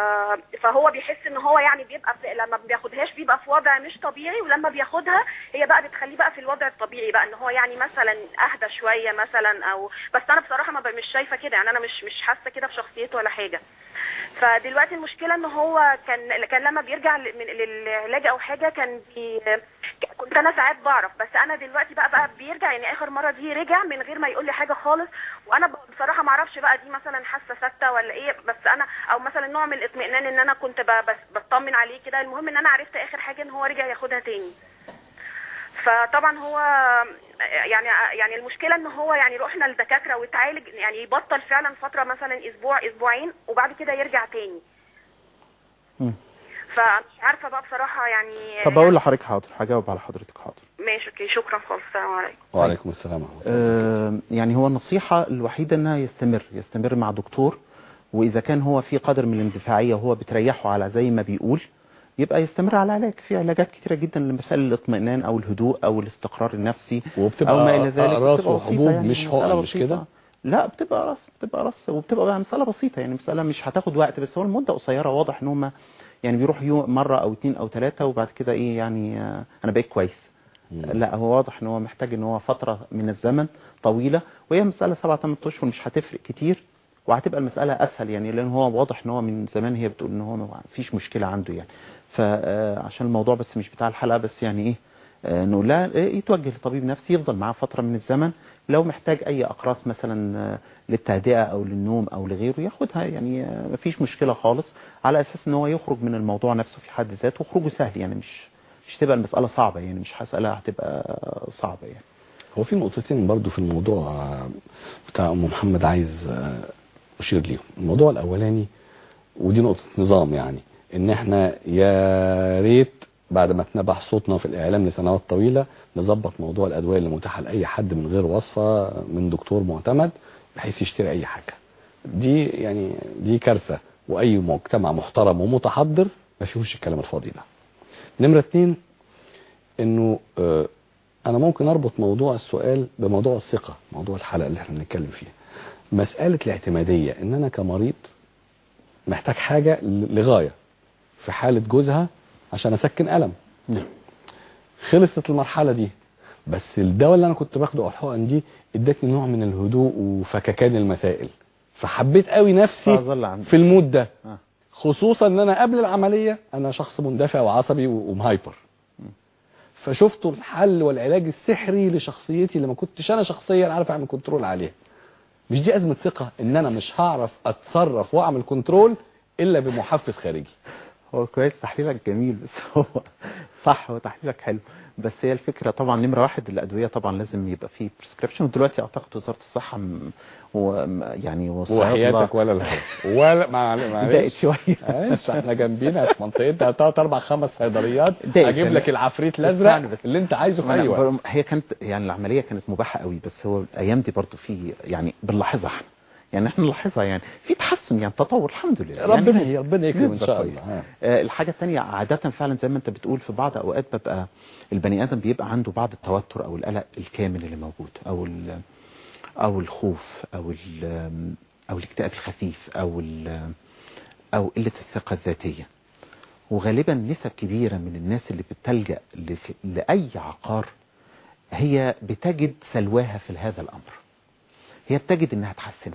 فهو بيحس ان هو يعني بيبقى في... لما ما بياخدهاش بيبقى في وضع مش طبيعي ولما بياخدها هي بقى بتخليه بقى في الوضع الطبيعي بقى ان هو يعني مثلا اهدى شويه مثلا او بس انا بصراحه ما ب- مش شايفه كده يعني انا مش مش حاسه كده في شخصيته ولا حاجه فدلوقتي المشكله ان هو كان كان لما بيرجع ل- من للعلاج او حاجه كان بي كنت انا ساعات بعرف بس انا دلوقتي بقى بقى بيرجع يعني اخر مره دي رجع من غير ما يقول لي حاجه خالص وانا ب- بصراحه ما اعرفش بقى دي مثلا حاسه سته ولا ايه بس انا او مثلا نوع من الاطمئنان ان انا كنت ب- بس بطمن عليه كده المهم ان انا عرفت اخر حاجه ان هو رجع ياخدها تاني فطبعا هو يعني يعني المشكله ان هو يعني رحنا لدكاتره واتعالج يعني يبطل فعلا فتره مثلا اسبوع اسبوعين وبعد كده يرجع تاني مم. فمش عارفه بقى بصراحه يعني طب اقول لحضرتك حاضر هجاوب على حضرتك حاضر ماشي اوكي شكرا خالص السلام عليكم وعليكم السلام ورحمه الله آه، يعني هو النصيحة الوحيدة انها يستمر يستمر مع دكتور واذا كان هو في قدر من الاندفاعية وهو بتريحه على زي ما بيقول يبقى يستمر على العلاج في علاجات كتيرة جدا لمسائل الاطمئنان او الهدوء او الاستقرار النفسي وبتبقى او ما الى ذلك أقراص بتبقى بسيطة وحبوب يعني مش مسألة حقن مش بسيطة. كده لا بتبقى رص بتبقى رص وبتبقى مسألة بسيطة يعني مسألة مش هتاخد وقت بس هو المدة قصيرة واضح ان هم يعني بيروح يوم مرة او اتنين او تلاتة وبعد كده ايه يعني آه، انا بقيت كويس لا هو واضح ان هو محتاج ان هو فترة من الزمن طويلة وهي مسألة سبعة ثمان اشهر مش هتفرق كتير وهتبقى المساله اسهل يعني لان هو واضح ان هو من زمان هي بتقول ان هو ما فيش مشكله عنده يعني فعشان الموضوع بس مش بتاع الحلقه بس يعني ايه آه، نقول لها إيه، يتوجه لطبيب نفسي يفضل معاه فتره من الزمن لو محتاج اي اقراص مثلا آه، للتهدئه او للنوم او لغيره ياخدها يعني آه، مفيش مشكله خالص على اساس ان هو يخرج من الموضوع نفسه في حد ذاته وخروجه سهل يعني مش مش تبقى المساله صعبه يعني مش مساله هتبقى صعبه يعني هو في نقطتين برضو في الموضوع آه، بتاع ام محمد عايز آه، اشير ليهم الموضوع الاولاني ودي نقطة نظام يعني ان احنا يا ريت بعد ما اتنبح صوتنا في الاعلام لسنوات طويلة نظبط موضوع الادوية اللي متاحة لاي حد من غير وصفة من دكتور معتمد بحيث يشتري اي حاجة دي يعني دي كارثة واي مجتمع محترم ومتحضر ما فيهوش الكلام الفاضي ده نمرة اتنين انه آه، انا ممكن اربط موضوع السؤال بموضوع الثقة موضوع الحلقة اللي احنا بنتكلم فيها مسألة الاعتمادية ان انا كمريض محتاج حاجة لغاية في حالة جوزها عشان اسكن ألم نعم خلصت المرحلة دي بس الدواء اللي انا كنت باخده او الحقن دي ادتني نوع من الهدوء وفككان المسائل فحبيت قوي نفسي فظل عندي في المود ده آه. خصوصا ان انا قبل العملية انا شخص مندفع وعصبي ومهايبر فشفت الحل والعلاج السحري لشخصيتي اللي ما كنتش انا شخصيا عارف اعمل كنترول عليها مش دي ازمة ثقة ان انا مش هعرف اتصرف واعمل كنترول الا بمحفز خارجي هو كويس تحليلك جميل بس هو صح هو تحليلك حلو بس هي الفكرة طبعا نمرة واحد الأدوية طبعا لازم يبقى فيه بريسكريبشن ودلوقتي أعتقد وزارة الصحة م... و... م- يعني وحياتك ولا لا ولا مع- ضاقت معلش شوية معلش احنا جنبينا في منطقتنا ثلاث اربع خمس صيدليات ضاقت. اجيب لك العفريت اسمعني الازرق بس. اللي انت عايزه في ما أنا اي وقت بر- هي كانت يعني العملية كانت مباحة قوي بس هو الأيام دي برضو في يعني بنلاحظها احنا يعني احنا نلاحظها يعني في تحسن يعني تطور الحمد لله ربنا يعني ربنا يكرم ان نسبة شاء كويسة. الله ها. آه، الحاجة التانية عادة فعلا زي ما انت بتقول في بعض اوقات ببقى البني ادم بيبقى عنده بعض التوتر او القلق الكامل اللي موجود او ال- او الخوف او ال- او الاكتئاب الخفيف او ال- او قلة الثقة الذاتية وغالبا نسب كبيرة من الناس اللي بتلجأ لك- لأي عقار هي بتجد سلواها في هذا الأمر هي بتجد انها اتحسنت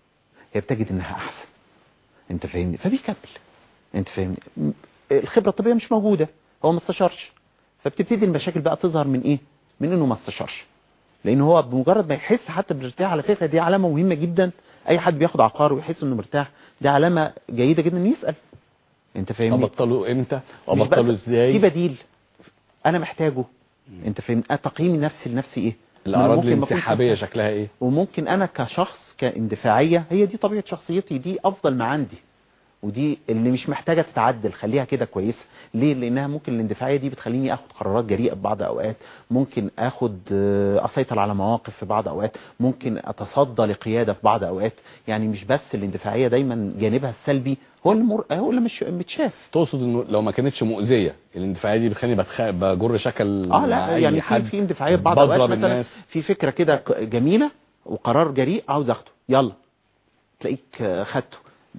هي بتجد انها احسن انت فاهمني فبيكمل انت فاهمني م- الخبرة الطبية مش موجودة هو ما استشارش فبتبتدي المشاكل بقى تظهر من ايه من انه ما استشارش لان هو بمجرد ما يحس حتى بالارتياح على فكرة دي علامة مهمة جدا اي حد بياخد عقار ويحس انه مرتاح دي علامة جيدة جدا انه يسأل انت فاهمني ابطله امتى مش وابطله بقى- ازاي في بديل انا محتاجه انت فاهمني أنا تقييمي نفسي لنفسي ايه ما أنا الاعراض ممكن ما أكونش الانسحابيه محتاج. شكلها ايه وممكن انا كشخص كاندفاعية هي دي طبيعة شخصيتي دي افضل ما عندي ودي اللي مش محتاجة تتعدل خليها كده كويسة ليه لانها ممكن الاندفاعية دي بتخليني اخد قرارات جريئة في بعض اوقات ممكن اخد آه، اسيطر على مواقف في بعض اوقات ممكن اتصدى لقيادة في بعض اوقات يعني مش بس الاندفاعية دايما جانبها السلبي هو اللي مر... هو اللي مش متشاف تقصد انه لو ما كانتش مؤذيه الاندفاعيه دي بتخليني بتخ... بجر شكل اه مع لا أي يعني في حد في اندفاعيه في بعض اوقات بضرب مثلا الناس في فكره كده ك- جميله وقرار جريء عاوز اخده يلا تلاقيك آه، خدته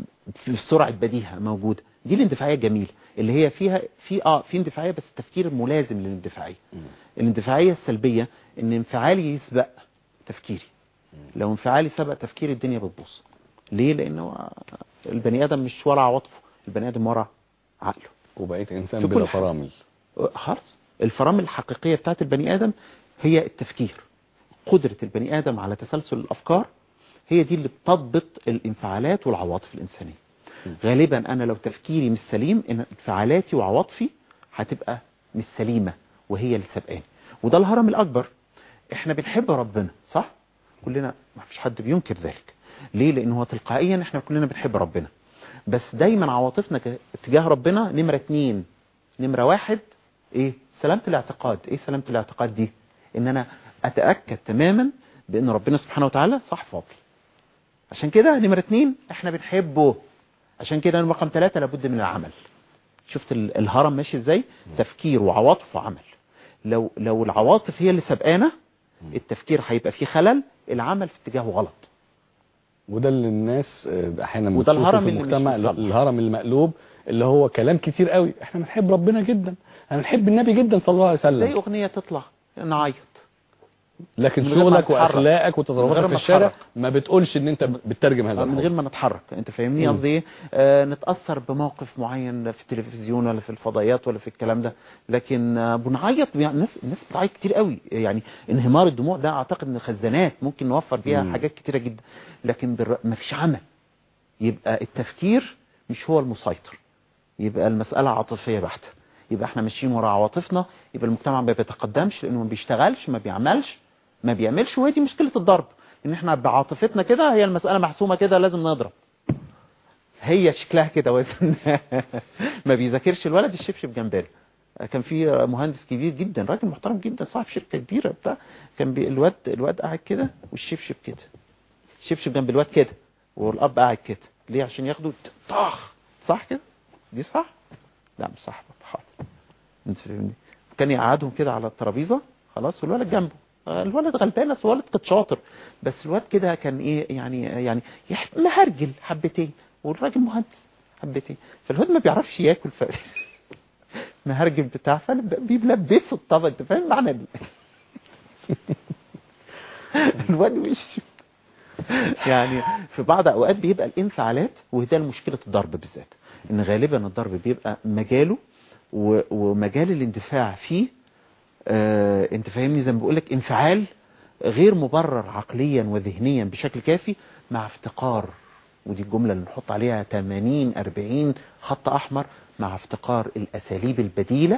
في سرعه بديهه موجوده دي الاندفاعيه الجميله اللي هي فيها في اه في اندفاعيه بس التفكير ملازم للاندفاعيه الاندفاعيه السلبيه ان انفعالي يسبق تفكيري لو انفعالي سبق تفكيري الدنيا بتبوظ ليه لانه البني ادم مش ورا عواطفه البني ادم ورا عقله وبقيت انسان في كل بلا حاجة. فرامل خلاص الفرامل الحقيقية بتاعت البني آدم هي التفكير قدرة البني آدم على تسلسل الأفكار هي دي اللي بتضبط الانفعالات والعواطف الإنسانية غالبا أنا لو تفكيري مش سليم إن انفعالاتي وعواطفي هتبقى مش سليمة وهي اللي سابقاني وده الهرم الأكبر احنا بنحب ربنا صح كلنا ما فيش حد بينكر ذلك ليه لأنه هو تلقائيا احنا كلنا بنحب ربنا بس دايما عواطفنا ك- تجاه ربنا نمرة اتنين نمرة واحد ايه سلامة الاعتقاد ايه سلامة الاعتقاد دي ان انا اتأكد تماما بان ربنا سبحانه وتعالى صح فاضل عشان كده نمرة اتنين احنا بنحبه عشان كده رقم ثلاثة لابد من العمل شفت ال- الهرم ماشي ازاي تفكير وعواطف وعمل لو لو العواطف هي اللي سبقانه التفكير هيبقى فيه خلل العمل في اتجاهه غلط وده اللي الناس آه، احيانا وده بتشوفه الهرم في اللي مش المجتمع مصلح. الهرم المقلوب اللي هو كلام كتير قوي احنا بنحب ربنا جدا احنا بنحب النبي جدا صلى الله عليه زي وسلم اغنية تطلع نعيط لكن من غير ما شغلك نتحرك. واخلاقك من وتصرفاتك غير في ما الشارع نتحرك. ما بتقولش ان انت بتترجم هذا من غير الحب ما نتحرك انت فاهمني مم. قصدي ايه آه نتاثر بموقف معين في التلفزيون ولا في الفضائيات ولا في الكلام ده لكن آه بنعيط يعني الناس الناس بتعيط كتير قوي يعني انهمار الدموع ده اعتقد ان خزانات ممكن نوفر فيها مم. حاجات كتيره جدا لكن بالر... ما فيش عمل يبقى التفكير مش هو المسيطر يبقى المساله عاطفيه بحته يبقى احنا ماشيين ورا عواطفنا يبقى المجتمع ما بيتقدمش لانه ما بيشتغلش ما بيعملش ما بيعملش وهي دي مشكله الضرب ان احنا بعاطفتنا كده هي المساله محسومه كده لازم نضرب هي شكلها كده وزن ما بيذاكرش الولد الشبشب جنبنا كان في مهندس كبير جدا راجل محترم جدا صاحب شركه كبيره بتاع كان بي الواد الواد قاعد كده والشبشب كده الشبشب جنب الواد كده والاب قاعد كده ليه عشان ياخدوا طخ صح كده دي صح لا مش صح بابا، حاضر انت فاهمني كان يقعدهم كده على الترابيزه خلاص والولد جنبه آه، الولد غلبان بس الولد كان شاطر بس الواد كده كان ايه يعني يعني يح- مهرجل حبتين والراجل مهندس حبتين فالواد ما بيعرفش ياكل ف مهرجل بتاع فنبدا بيلبسه الطبق انت فاهم معنى ال- الواد وش يعني في بعض اوقات بيبقى الانفعالات وده مشكله الضرب بالذات ان غالبا الضرب بيبقى مجاله و- ومجال الاندفاع فيه آه انت فاهمني زي ما بقول لك انفعال غير مبرر عقليا وذهنيا بشكل كافي مع افتقار ودي الجملة اللي نحط عليها 80 40 خط احمر مع افتقار الاساليب البديلة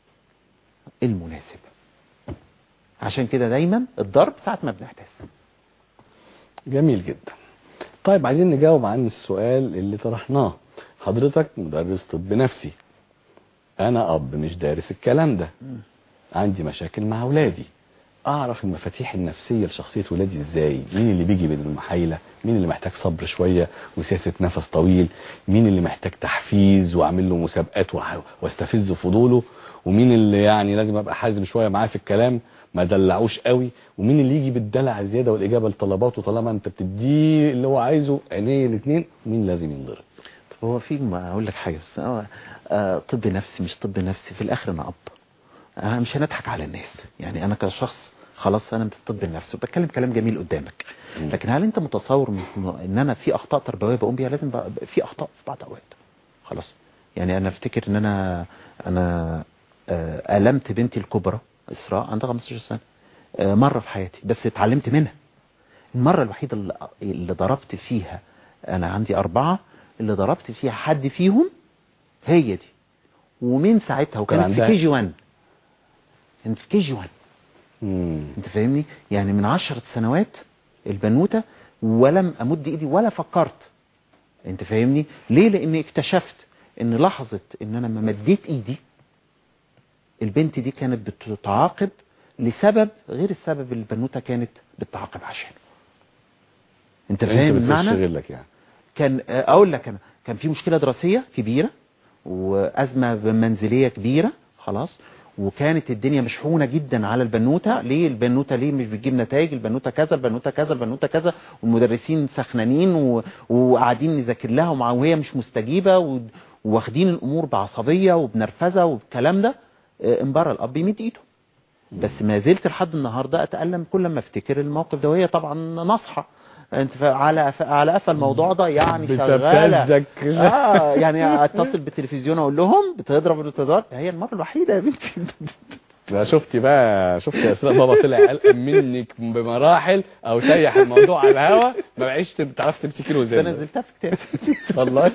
المناسبة عشان كده دايما الضرب ساعة ما بنحتاس جميل جدا طيب عايزين نجاوب عن السؤال اللي طرحناه حضرتك مدرس طب نفسي انا اب مش دارس الكلام ده عندي مشاكل مع اولادي اعرف المفاتيح النفسيه لشخصيه ولادي ازاي مين اللي بيجي من المحايله مين اللي محتاج صبر شويه وسياسه نفس طويل مين اللي محتاج تحفيز واعمل له مسابقات وح- واستفز فضوله ومين اللي يعني لازم ابقى حازم شويه معاه في الكلام ما دلعوش قوي ومين اللي يجي بالدلع الزياده والاجابه لطلباته طالما انت بتديه اللي هو عايزه عينيه الاثنين مين لازم ينضرب طب هو في ما اقول لك حاجه بس هو آه طب نفسي مش طب نفسي في الاخر انا اب انا مش هنضحك على الناس يعني انا كشخص خلاص انا من الطب النفسي وبتكلم كلام جميل قدامك مم. لكن هل انت متصور م- ان انا في اخطاء تربويه بقوم بيها لازم بقى في اخطاء في بعض الاوقات خلاص يعني انا افتكر ان انا انا آه، المت بنتي الكبرى اسراء عندها 15 سنه آه، مره في حياتي بس اتعلمت منها المره الوحيده اللي, اللي ضربت فيها انا عندي اربعه اللي ضربت فيها حد فيهم هي دي ومن ساعتها وكانت في عندها- كي جي 1 كانت في كي جي 1 مم. انت فاهمني يعني من عشرة سنوات البنوتة ولم امد ايدي ولا فكرت انت فاهمني ليه لاني اكتشفت ان لحظة ان انا ما مديت ايدي البنت دي كانت بتتعاقب لسبب غير السبب اللي البنوتة كانت بتتعاقب عشانه انت انت فاهم بتغش المعنى غيرك يعني كان آه، اقول لك انا كان في مشكله دراسيه كبيره وازمه منزليه كبيره خلاص وكانت الدنيا مشحونه جدا على البنوته ليه البنوته ليه مش بتجيب نتائج البنوته كذا البنوته كذا البنوته كذا والمدرسين سخنانين و... وقاعدين نذاكر لها ومع وهي مش مستجيبه و... واخدين الامور بعصبيه وبنرفزه والكلام ده آه، انبرى الاب يمد ايده بس ما زلت لحد النهارده اتالم كل ما افتكر الموقف ده وهي طبعا ناصحه انت فا- على على قفا الموضوع ده يعني شغاله بتبتزك اه يعني اتصل بالتلفزيون اقول لهم بتضرب ولا بتضرب هي المره الوحيده يا بنتي لا شفتي بقى شفتي يا اسراء بابا طلع قلقان منك بمراحل او سيح الموضوع على الهوا ما بقيش تعرف تمسكي له ده زي نزلتها في كتاب والله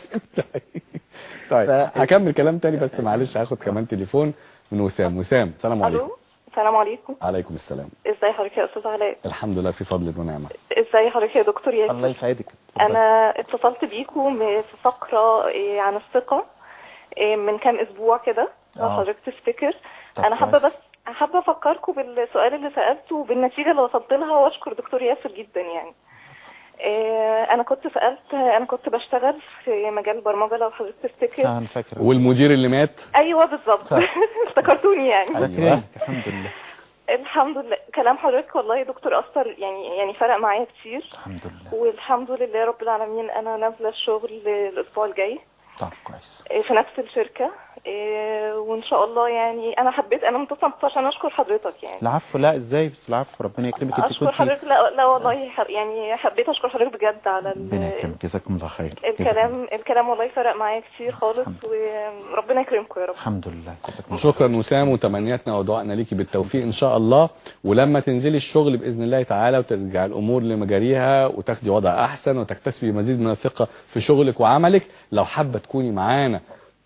طيب ف- هكمل كلام تاني بس معلش هاخد كمان تليفون من وسام وسام السلام عليكم الو السلام عليكم عليكم السلام ازاي حضرتك يا استاذ علاء الحمد لله في فضل ونعمه ازاي حضرتك يا دكتور ياسر الله يسعدك اتفضل. انا اتصلت بيكم في فقره إيه، عن الثقه إيه، من كام اسبوع كده لو آه. حضرتك تفتكر طب انا حابه كويس. بس حابه افكركم بالسؤال اللي سالته وبالنتيجه اللي وصلت لها واشكر دكتور ياسر جدا يعني إيه، انا كنت سالت انا كنت بشتغل في مجال البرمجه لو حضرتك تفتكر آه، انا فاكر والمدير اللي مات ايوه بالظبط صح. افتكرتوني يعني فاكرين الحمد لله الحمد لله كلام حضرتك والله يا دكتور اثر يعني يعني فرق معايا كتير الحمد لله والحمد لله رب العالمين انا نازله الشغل الاسبوع الجاي طب كويس إيه، في نفس الشركة إيه، وان شاء الله يعني انا حبيت انا متصلة عشان اشكر حضرتك يعني العفو لا ازاي بس العفو ربنا يكرمك انت اشكر كنت حضرتك لا, لا والله ح- يعني حبيت اشكر حضرتك بجد على ال- ربنا يكرمك جزاكم الله خير جزاكم الله. الكلام الكلام والله فرق معايا كتير خالص الحمد وربنا يكرمكم يا رب الحمد لله جزاكم الله شكرا وسام وتمنياتنا ودعائنا ليكي بالتوفيق ان شاء الله ولما تنزلي الشغل باذن الله تعالى وترجع الامور لمجاريها وتاخدي وضع احسن وتكتسبي مزيد من الثقه في شغلك وعملك لو حابه تكوني معانا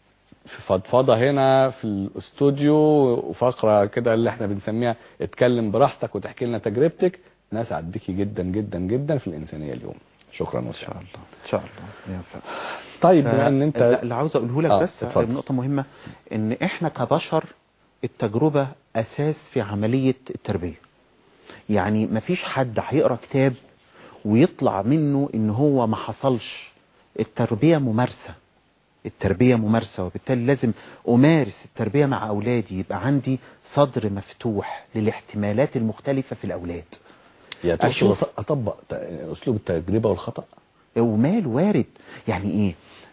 في فضفضه هنا في الاستوديو وفقره كده اللي احنا بنسميها اتكلم براحتك وتحكي لنا تجربتك نسعد بيكي جدا جدا جدا في الانسانيه اليوم شكرا ان شاء وسام الله ان شاء الله ينفع طيب بما ان انت لا، اللي عاوز اقوله لك آه، بس اتفضل. نقطة مهمة ان احنا كبشر التجربة اساس في عملية التربية يعني مفيش حد هيقرا كتاب ويطلع منه ان هو ما حصلش التربية ممارسة التربية ممارسة وبالتالي لازم امارس التربية مع اولادي يبقى عندي صدر مفتوح للاحتمالات المختلفة في الاولاد يا تقصد أشوف. اطبق ت- اسلوب التجربه والخطا ومال وارد يعني ايه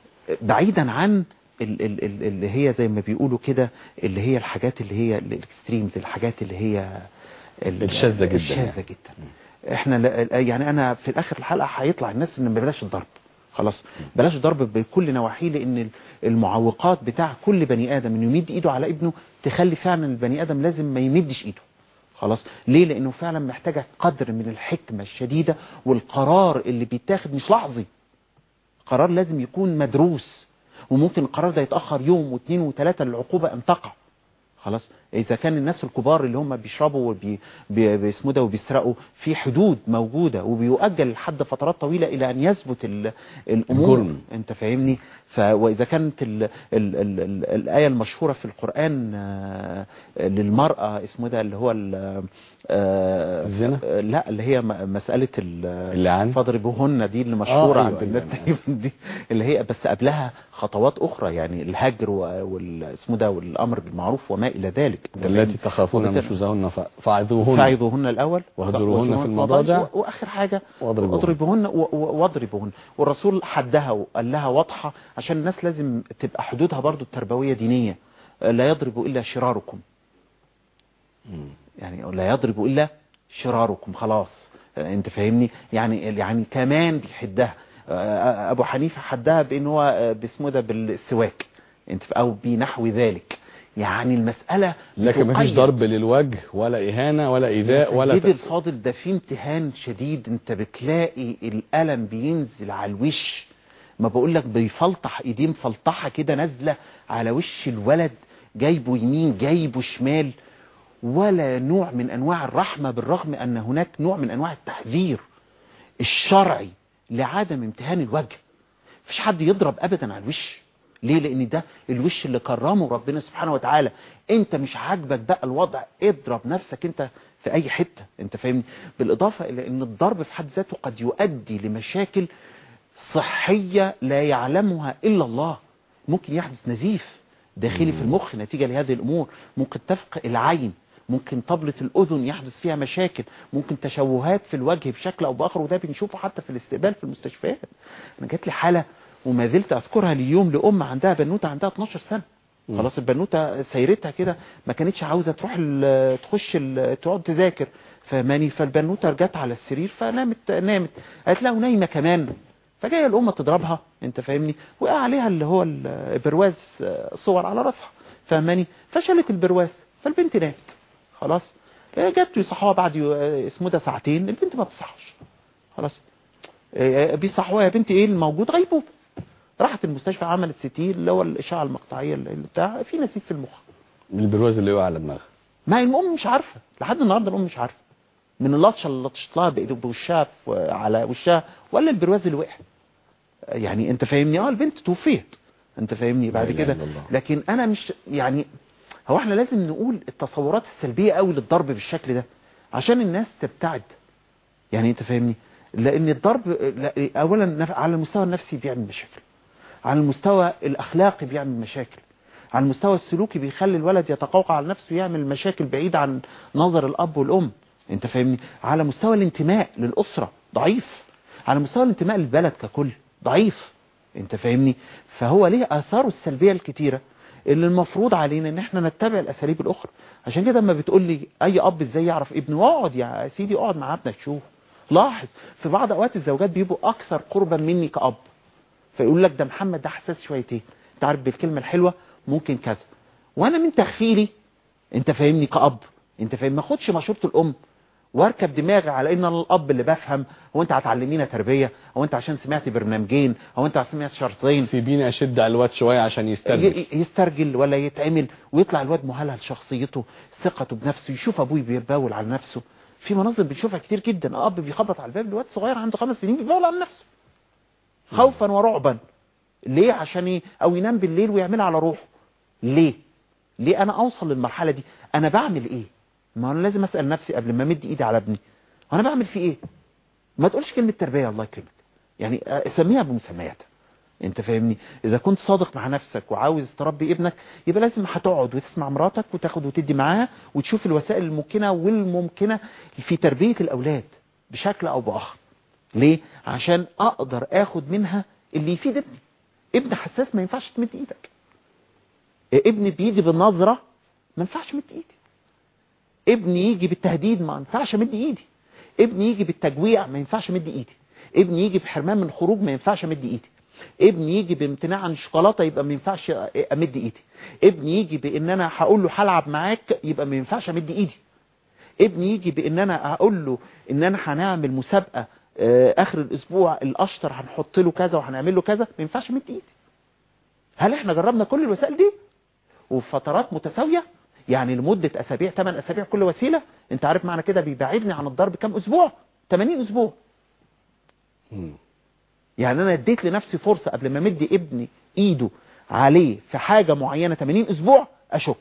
بعيدا عن ال- ال- ال- اللي هي زي ما بيقولوا كده اللي هي الحاجات اللي هي الاكستريمز الحاجات اللي هي ال- الشاذة جدا الشاذة يعني. جدا احنا لا- يعني انا في الاخر الحلقة هيطلع الناس ان ما بلاش الضرب خلاص بلاش الضرب بكل نواحيه لان المعوقات بتاع كل بني ادم انه يمد ايده على ابنه تخلي فعلا البني ادم لازم ما يمدش ايده خلاص ليه لانه فعلا محتاجه قدر من الحكمه الشديده والقرار اللي بيتاخد مش لحظي قرار لازم يكون مدروس وممكن القرار ده يتاخر يوم واثنين وثلاثه للعقوبه ان تقع خلاص اذا كان الناس الكبار اللي هم بيشربوا وبي بي- بيسموا ده وبيسرقوا في حدود موجوده وبيؤجل لحد فترات طويله الى ان يثبت ال- الامور الجرم. انت فاهمني ف واذا كانت ال ال ال ال الايه المشهوره في القران آه، للمراه اسمه ده اللي هو ال- آه، الزنا؟ آه، لا اللي هي م- مساله ال- اللعان؟ فاضربوهن دي اللي مشهوره آه، عند أيوة، الناس أيوة، تقريبا دي اللي هي بس قبلها خطوات اخرى يعني الهجر واسمه ده والامر بالمعروف وما الى ذلك التي تخافون وبالتالي- نشوزهن ف- فاعظوهن فاعظوهن الاول واهجروهن في المضاجع و- واخر حاجه واضربوهن. واضربوهن و- و- واضربوهن والرسول حدها وقال لها واضحه عشان الناس لازم تبقى حدودها برضو التربويه دينيه لا يضرب الا شراركم مم. يعني لا يضرب الا شراركم خلاص انت فاهمني يعني يعني كمان بيحدها آه، ابو حنيفه حدها بان هو آه، باسمه ده بالسواك انت او بنحو ذلك يعني المساله لكن مفيش بتقيد. ضرب للوجه ولا اهانه ولا ايذاء ولا سيدي ت- الفاضل ده في امتحان شديد انت بتلاقي الالم بينزل على الوش ما بقول لك بيفلطح ايديه مفلطحه كده نازله على وش الولد جايبه يمين جايبه شمال ولا نوع من انواع الرحمه بالرغم ان هناك نوع من انواع التحذير الشرعي لعدم امتهان الوجه مفيش حد يضرب ابدا على الوش ليه لان ده الوش اللي كرمه ربنا سبحانه وتعالى انت مش عاجبك بقى الوضع اضرب نفسك انت في اي حتة انت فاهمني بالاضافة الى ان الضرب في حد ذاته قد يؤدي لمشاكل صحية لا يعلمها الا الله ممكن يحدث نزيف داخلي في المخ نتيجة لهذه الامور ممكن تفقع العين ممكن طبلة الأذن يحدث فيها مشاكل ممكن تشوهات في الوجه بشكل أو بآخر وده بنشوفه حتى في الاستقبال في المستشفيات أنا جات لي حالة وما زلت أذكرها اليوم لأم عندها بنوتة عندها 12 سنة مم. خلاص البنوتة سيرتها كده ما كانتش عاوزة تروح ال- تخش ال- تقعد تذاكر فماني فالبنوتة رجعت على السرير فنامت نامت قالت لها ونايمة كمان فجايه الام تضربها انت فاهمني وقع عليها اللي هو البرواز آه، صور على راسها فاهماني فشلت البرواز فالبنت نامت خلاص آه، جت يصحوها بعد يو- آه، اسمه ده ساعتين البنت ما بتصحش خلاص آه، بيصحوها يا بنتي ايه الموجود غيبوبه راحت المستشفى عملت سي اللي هو الاشعه المقطعيه اللي اللي بتاع في نزيف في المخ البرواز اللي وقع على دماغها ما الام مش عارفه لحد النهارده الام مش عارفه من اللطشه اللي لطشت لها بإيده- بوشها في- على وشها ولا البرواز اللي وقع يعني انت فاهمني اه البنت توفيت انت فاهمني بعد إله كده إلا الله. لكن انا مش يعني هو احنا لازم نقول التصورات السلبيه قوي للضرب بالشكل ده عشان الناس تبتعد يعني انت فاهمني لان الضرب لا- اولا نف- على المستوى النفسي بيعمل مشاكل على المستوى الاخلاقي بيعمل مشاكل على المستوى السلوكي بيخلي الولد يتقوقع على نفسه يعمل مشاكل بعيد عن نظر الاب والام انت فاهمني على مستوى الانتماء للاسره ضعيف على مستوى الانتماء للبلد ككل ضعيف انت فاهمني فهو ليه اثاره السلبيه الكتيره اللي المفروض علينا ان احنا نتبع الاساليب الاخرى عشان كده لما بتقول لي اي اب ازاي يعرف ابنه اقعد يا سيدي اقعد مع ابنك شوف لاحظ في بعض اوقات الزوجات بيبقوا اكثر قربا مني كاب فيقول لك ده محمد ده حساس شويتين انت عارف بالكلمه الحلوه ممكن كذا وانا من تخفيلي انت فاهمني كاب انت فاهم ما اخدش مشوره الام واركب دماغي على ان انا الاب اللي بفهم هو انت هتعلمينا تربيه هو انت عشان سمعت برنامجين هو انت عشان سمعت شرطين سيبيني اشد على الواد شويه عشان يسترجل ي- يسترجل ولا يتعمل ويطلع الواد مهلهل شخصيته ثقته بنفسه يشوف ابوه بيباول على نفسه في مناظر بنشوفها كتير جدا اب بيخبط على الباب الواد صغير عنده خمس سنين بيباول على نفسه خوفا ورعبا ليه عشان ايه او ينام بالليل ويعملها على روحه ليه ليه انا اوصل للمرحله دي انا بعمل ايه ما انا لازم اسال نفسي قبل ما امد ايدي على ابني وانا بعمل فيه ايه ما تقولش كلمه تربيه الله يكرمك يعني آه، سميها بمسمياتها انت فاهمني اذا كنت صادق مع نفسك وعاوز تربي ابنك يبقى لازم هتقعد وتسمع مراتك وتاخد وتدي معاها وتشوف الوسائل الممكنه والممكنه في تربيه الاولاد بشكل او باخر ليه عشان اقدر اخد منها اللي يفيد ابني ابن حساس ما ينفعش تمد ايدك ابن بيجي بالنظره ما ينفعش مد ايدي ابني يجي بالتهديد ما ينفعش امد ايدي ابني يجي بالتجويع ما ينفعش امد ايدي ابني يجي بحرمان من الخروج ما ينفعش امد ايدي ابني يجي بامتناع عن الشوكولاته يبقى ما ينفعش امد ايدي ابني يجي بان انا هقول له هلعب معاك يبقى ما ينفعش امد ايدي ابني يجي بان انا هقول له ان انا هنعمل مسابقه آه، اخر الاسبوع الاشطر هنحط له كذا وهنعمل له كذا ما ينفعش امد ايدي هل احنا جربنا كل الوسائل دي وفي فترات متساويه يعني لمده اسابيع 8 اسابيع كل وسيله انت عارف معنى كده بيبعدني عن الضرب كام اسبوع 80 اسبوع مم. يعني انا اديت لنفسي فرصه قبل ما امد ابني ايده عليه في حاجه معينه 80 اسبوع اشك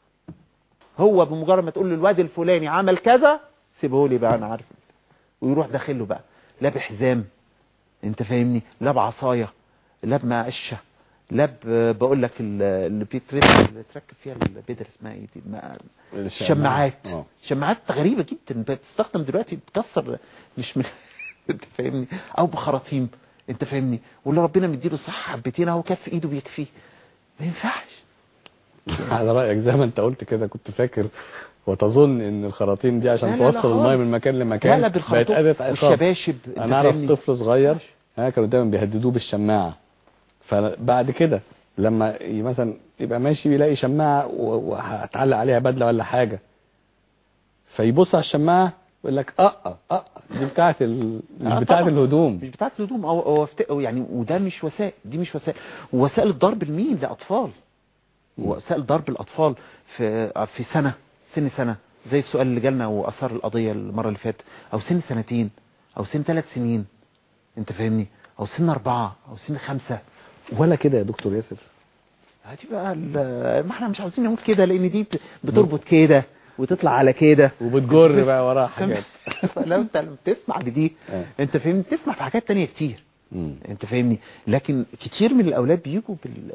هو بمجرد ما تقول له الواد الفلاني عمل كذا سيبه لي بقى انا عارف ويروح داخل له بقى لا بحزام انت فاهمني لا بعصايه لا بمقشه لا ب- بقول لك ال- اللي بيتركب اللي تركب فيها البدر اسمها ايه دي ما- شماعات اه شماعات غريبة جدا بتستخدم دلوقتي بتكسر مش من انت فاهمني او بخراطيم انت فاهمني واللي ربنا مديله صح حبتين اهو كف ايده بيكفيه ما ينفعش على رايك زي ما انت قلت كده كنت فاكر وتظن ان الخراطيم دي عشان لا لا لا توصل الميه خالص. من مكان لا لمكان لا بقت بالخرطوم أداة عقاب والشباشب انت انا اعرف فاهمني؟ طفل صغير ها كانوا دايما بيهددوه بالشماعه فبعد كده لما ي- مثلا يبقى ماشي بيلاقي شماعه و- وهتعلق عليها بدله ولا حاجه فيبص على الشماعه يقول لك اه اه اه دي بتاعت ال... مش آه بتاعت طبعا. الهدوم مش بتاعت الهدوم او او أفت- أو يعني وده مش وسائل دي مش وسائل وسائل الضرب لمين لاطفال وسائل ضرب الاطفال في في سنه سن سنه زي السؤال اللي جالنا واثار القضيه المره اللي فاتت او سن سنتين او سن ثلاث سنين انت فاهمني او سن اربعه او سن خمسه ولا كده يا دكتور ياسر هاتي بقى ال- ما احنا مش عاوزين نقول كده لان دي بت- بتربط كده وتطلع على كده وبتجر بقى وراها حاجات لو انت لما بتسمع بدي آه. انت فاهمني بتسمع في حاجات تانية كتير مم. انت فاهمني لكن كتير من الاولاد بيجوا بال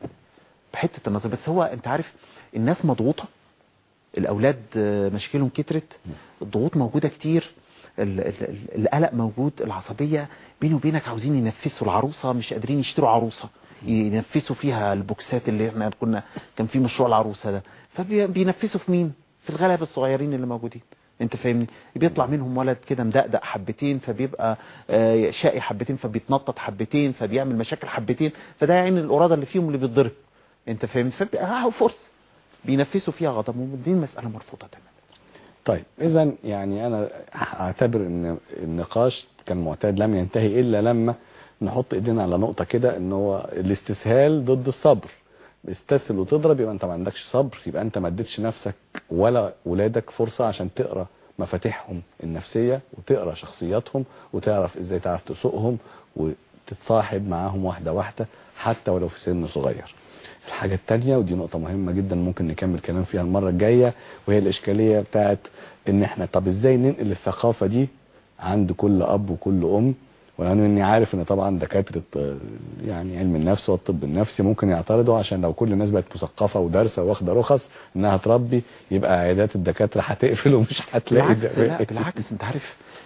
بحته النظر بس هو انت عارف الناس مضغوطه الاولاد آه، مشاكلهم كترت الضغوط موجوده كتير ال- ال- ال- القلق موجود العصبيه بيني وبينك عاوزين ينفسوا العروسه مش قادرين يشتروا عروسه ينفسوا فيها البوكسات اللي احنا كنا كان في مشروع العروسه ده فبينفسوا في مين في الغلبه الصغيرين اللي موجودين انت فاهمني بيطلع منهم ولد كده مدقدق حبتين فبيبقى آه، شقي حبتين فبيتنطط حبتين فبيعمل مشاكل حبتين فده يعني القراده اللي فيهم اللي بيتضرب انت فاهمني فبقى فرصه بينفسوا فيها غضب ودي مساله مرفوضه تماما طيب اذا يعني انا اعتبر ان النقاش كان معتاد لم ينتهي الا لما نحط ايدينا على نقطة كده ان هو الاستسهال ضد الصبر استسهل وتضرب يبقى انت ما عندكش صبر يبقى انت ما اديتش نفسك ولا ولادك فرصة عشان تقرا مفاتيحهم النفسية وتقرا شخصياتهم وتعرف ازاي تعرف تسوقهم وتتصاحب معاهم واحدة واحدة حتى ولو في سن صغير الحاجة التانية ودي نقطة مهمة جدا ممكن نكمل كلام فيها المرة الجاية وهي الإشكالية بتاعت إن إحنا طب إزاي ننقل الثقافة دي عند كل أب وكل أم ولأنه إني عارف إن طبعا دكاترة آه، يعني علم النفس والطب النفسي ممكن يعترضوا عشان لو كل الناس بقت مثقفة ودارسة واخدة رخص إنها تربي يبقى عيادات الدكاترة هتقفل ومش هتلاقي بالعكس لا بالعكس انت عارف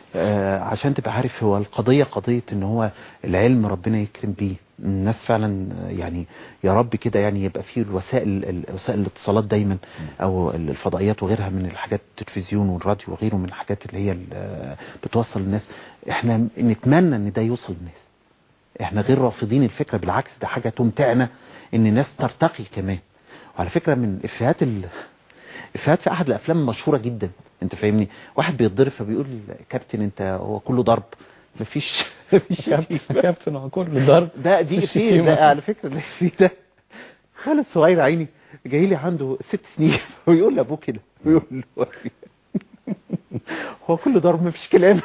آه، عشان تبقى عارف هو القضية قضية ان هو العلم ربنا يكرم بيه الناس فعلا آه، يعني يا رب كده يعني يبقى فيه الوسائل ال- وسائل الاتصالات دايما او الفضائيات وغيرها من الحاجات التلفزيون والراديو وغيره من الحاجات اللي هي ال- آه، بتوصل للناس احنا نتمنى ان ده يوصل للناس احنا غير رافضين الفكرة بالعكس ده حاجة تمتعنا ان الناس ترتقي كمان وعلى فكرة من افيهات ال... افيهات في احد الافلام المشهورة جدا انت فاهمني واحد بيتضرب فبيقول كابتن انت هو كله ضرب مفيش مفيش شتيمة. كابتن هو كله ضرب ده دي مفيش افيه شتيمة. ده على فكرة الافيه ده ولد صغير عيني جاي لي عنده ست سنين ويقول لابوه كده ويقول له هو كله ضرب مفيش كلام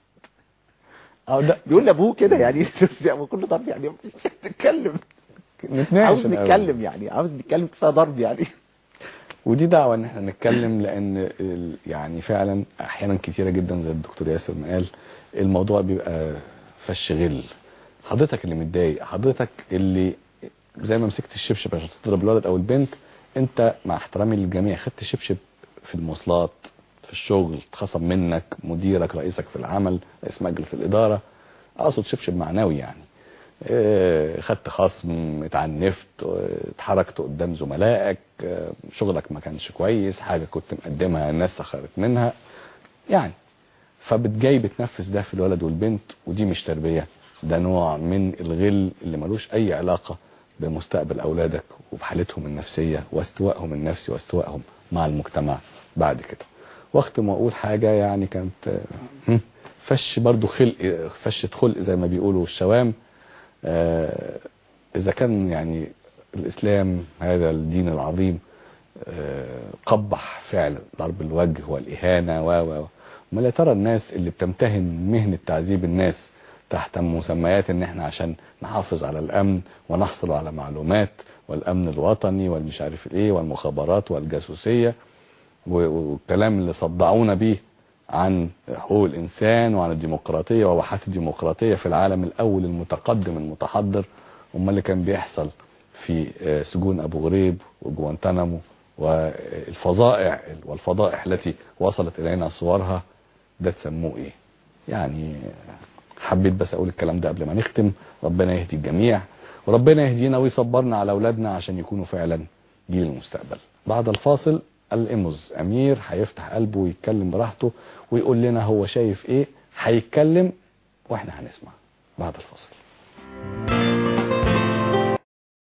أو ده بيقول لابوه كده يعني هو كله ضرب يعني مفيش نتكلم نتناقش عاوز الأول. نتكلم يعني عاوز نتكلم كفايه ضرب يعني ودي دعوة ان احنا نتكلم لان ال- يعني فعلا احيانا كتيرة جدا زي الدكتور ياسر ما قال الموضوع بيبقى فش غل حضرتك اللي متضايق حضرتك اللي زي ما مسكت الشبشب عشان تضرب الولد او البنت انت مع احترامي للجميع خدت الشبشب في المواصلات في الشغل اتخصم منك مديرك رئيسك في العمل رئيس مجلس الادارة اقصد شبشب معنوي يعني آه، خدت خصم اتعنفت آه، اتحركت قدام زملائك آه، شغلك ما كانش كويس حاجة كنت مقدمها الناس سخرت منها يعني فبتجاي بتنفذ ده في الولد والبنت ودي مش تربية ده نوع من الغل اللي ملوش اي علاقة بمستقبل اولادك وبحالتهم النفسية واستوائهم النفسي واستوائهم مع المجتمع بعد كده وقت ما اقول حاجة يعني كانت آه، هم، فش برضو خلق فشة خلق زي ما بيقولوا الشوام آه، إذا كان يعني الإسلام هذا الدين العظيم آه، قبح فعلا ضرب الوجه والإهانة و و ما يا ترى الناس اللي بتمتهن مهنة تعذيب الناس تحت مسميات ان احنا عشان نحافظ على الامن ونحصل على معلومات والامن الوطني والمش عارف ايه والمخابرات والجاسوسية و- والكلام اللي صدعونا بيه عن حقوق الإنسان وعن الديمقراطية وواحات الديمقراطية في العالم الأول المتقدم المتحضر وما اللي كان بيحصل في آه، سجون أبو غريب وجوانتانامو والفظائع والفضائح التي وصلت إلينا صورها ده تسموه إيه يعني حبيت بس أقول الكلام ده قبل ما نختم ربنا يهدي الجميع وربنا يهدينا ويصبرنا على أولادنا عشان يكونوا فعلا جيل المستقبل بعد الفاصل الإمز أمير هيفتح قلبه ويتكلم براحته ويقول لنا هو شايف إيه هيتكلم وإحنا هنسمع بعد الفاصل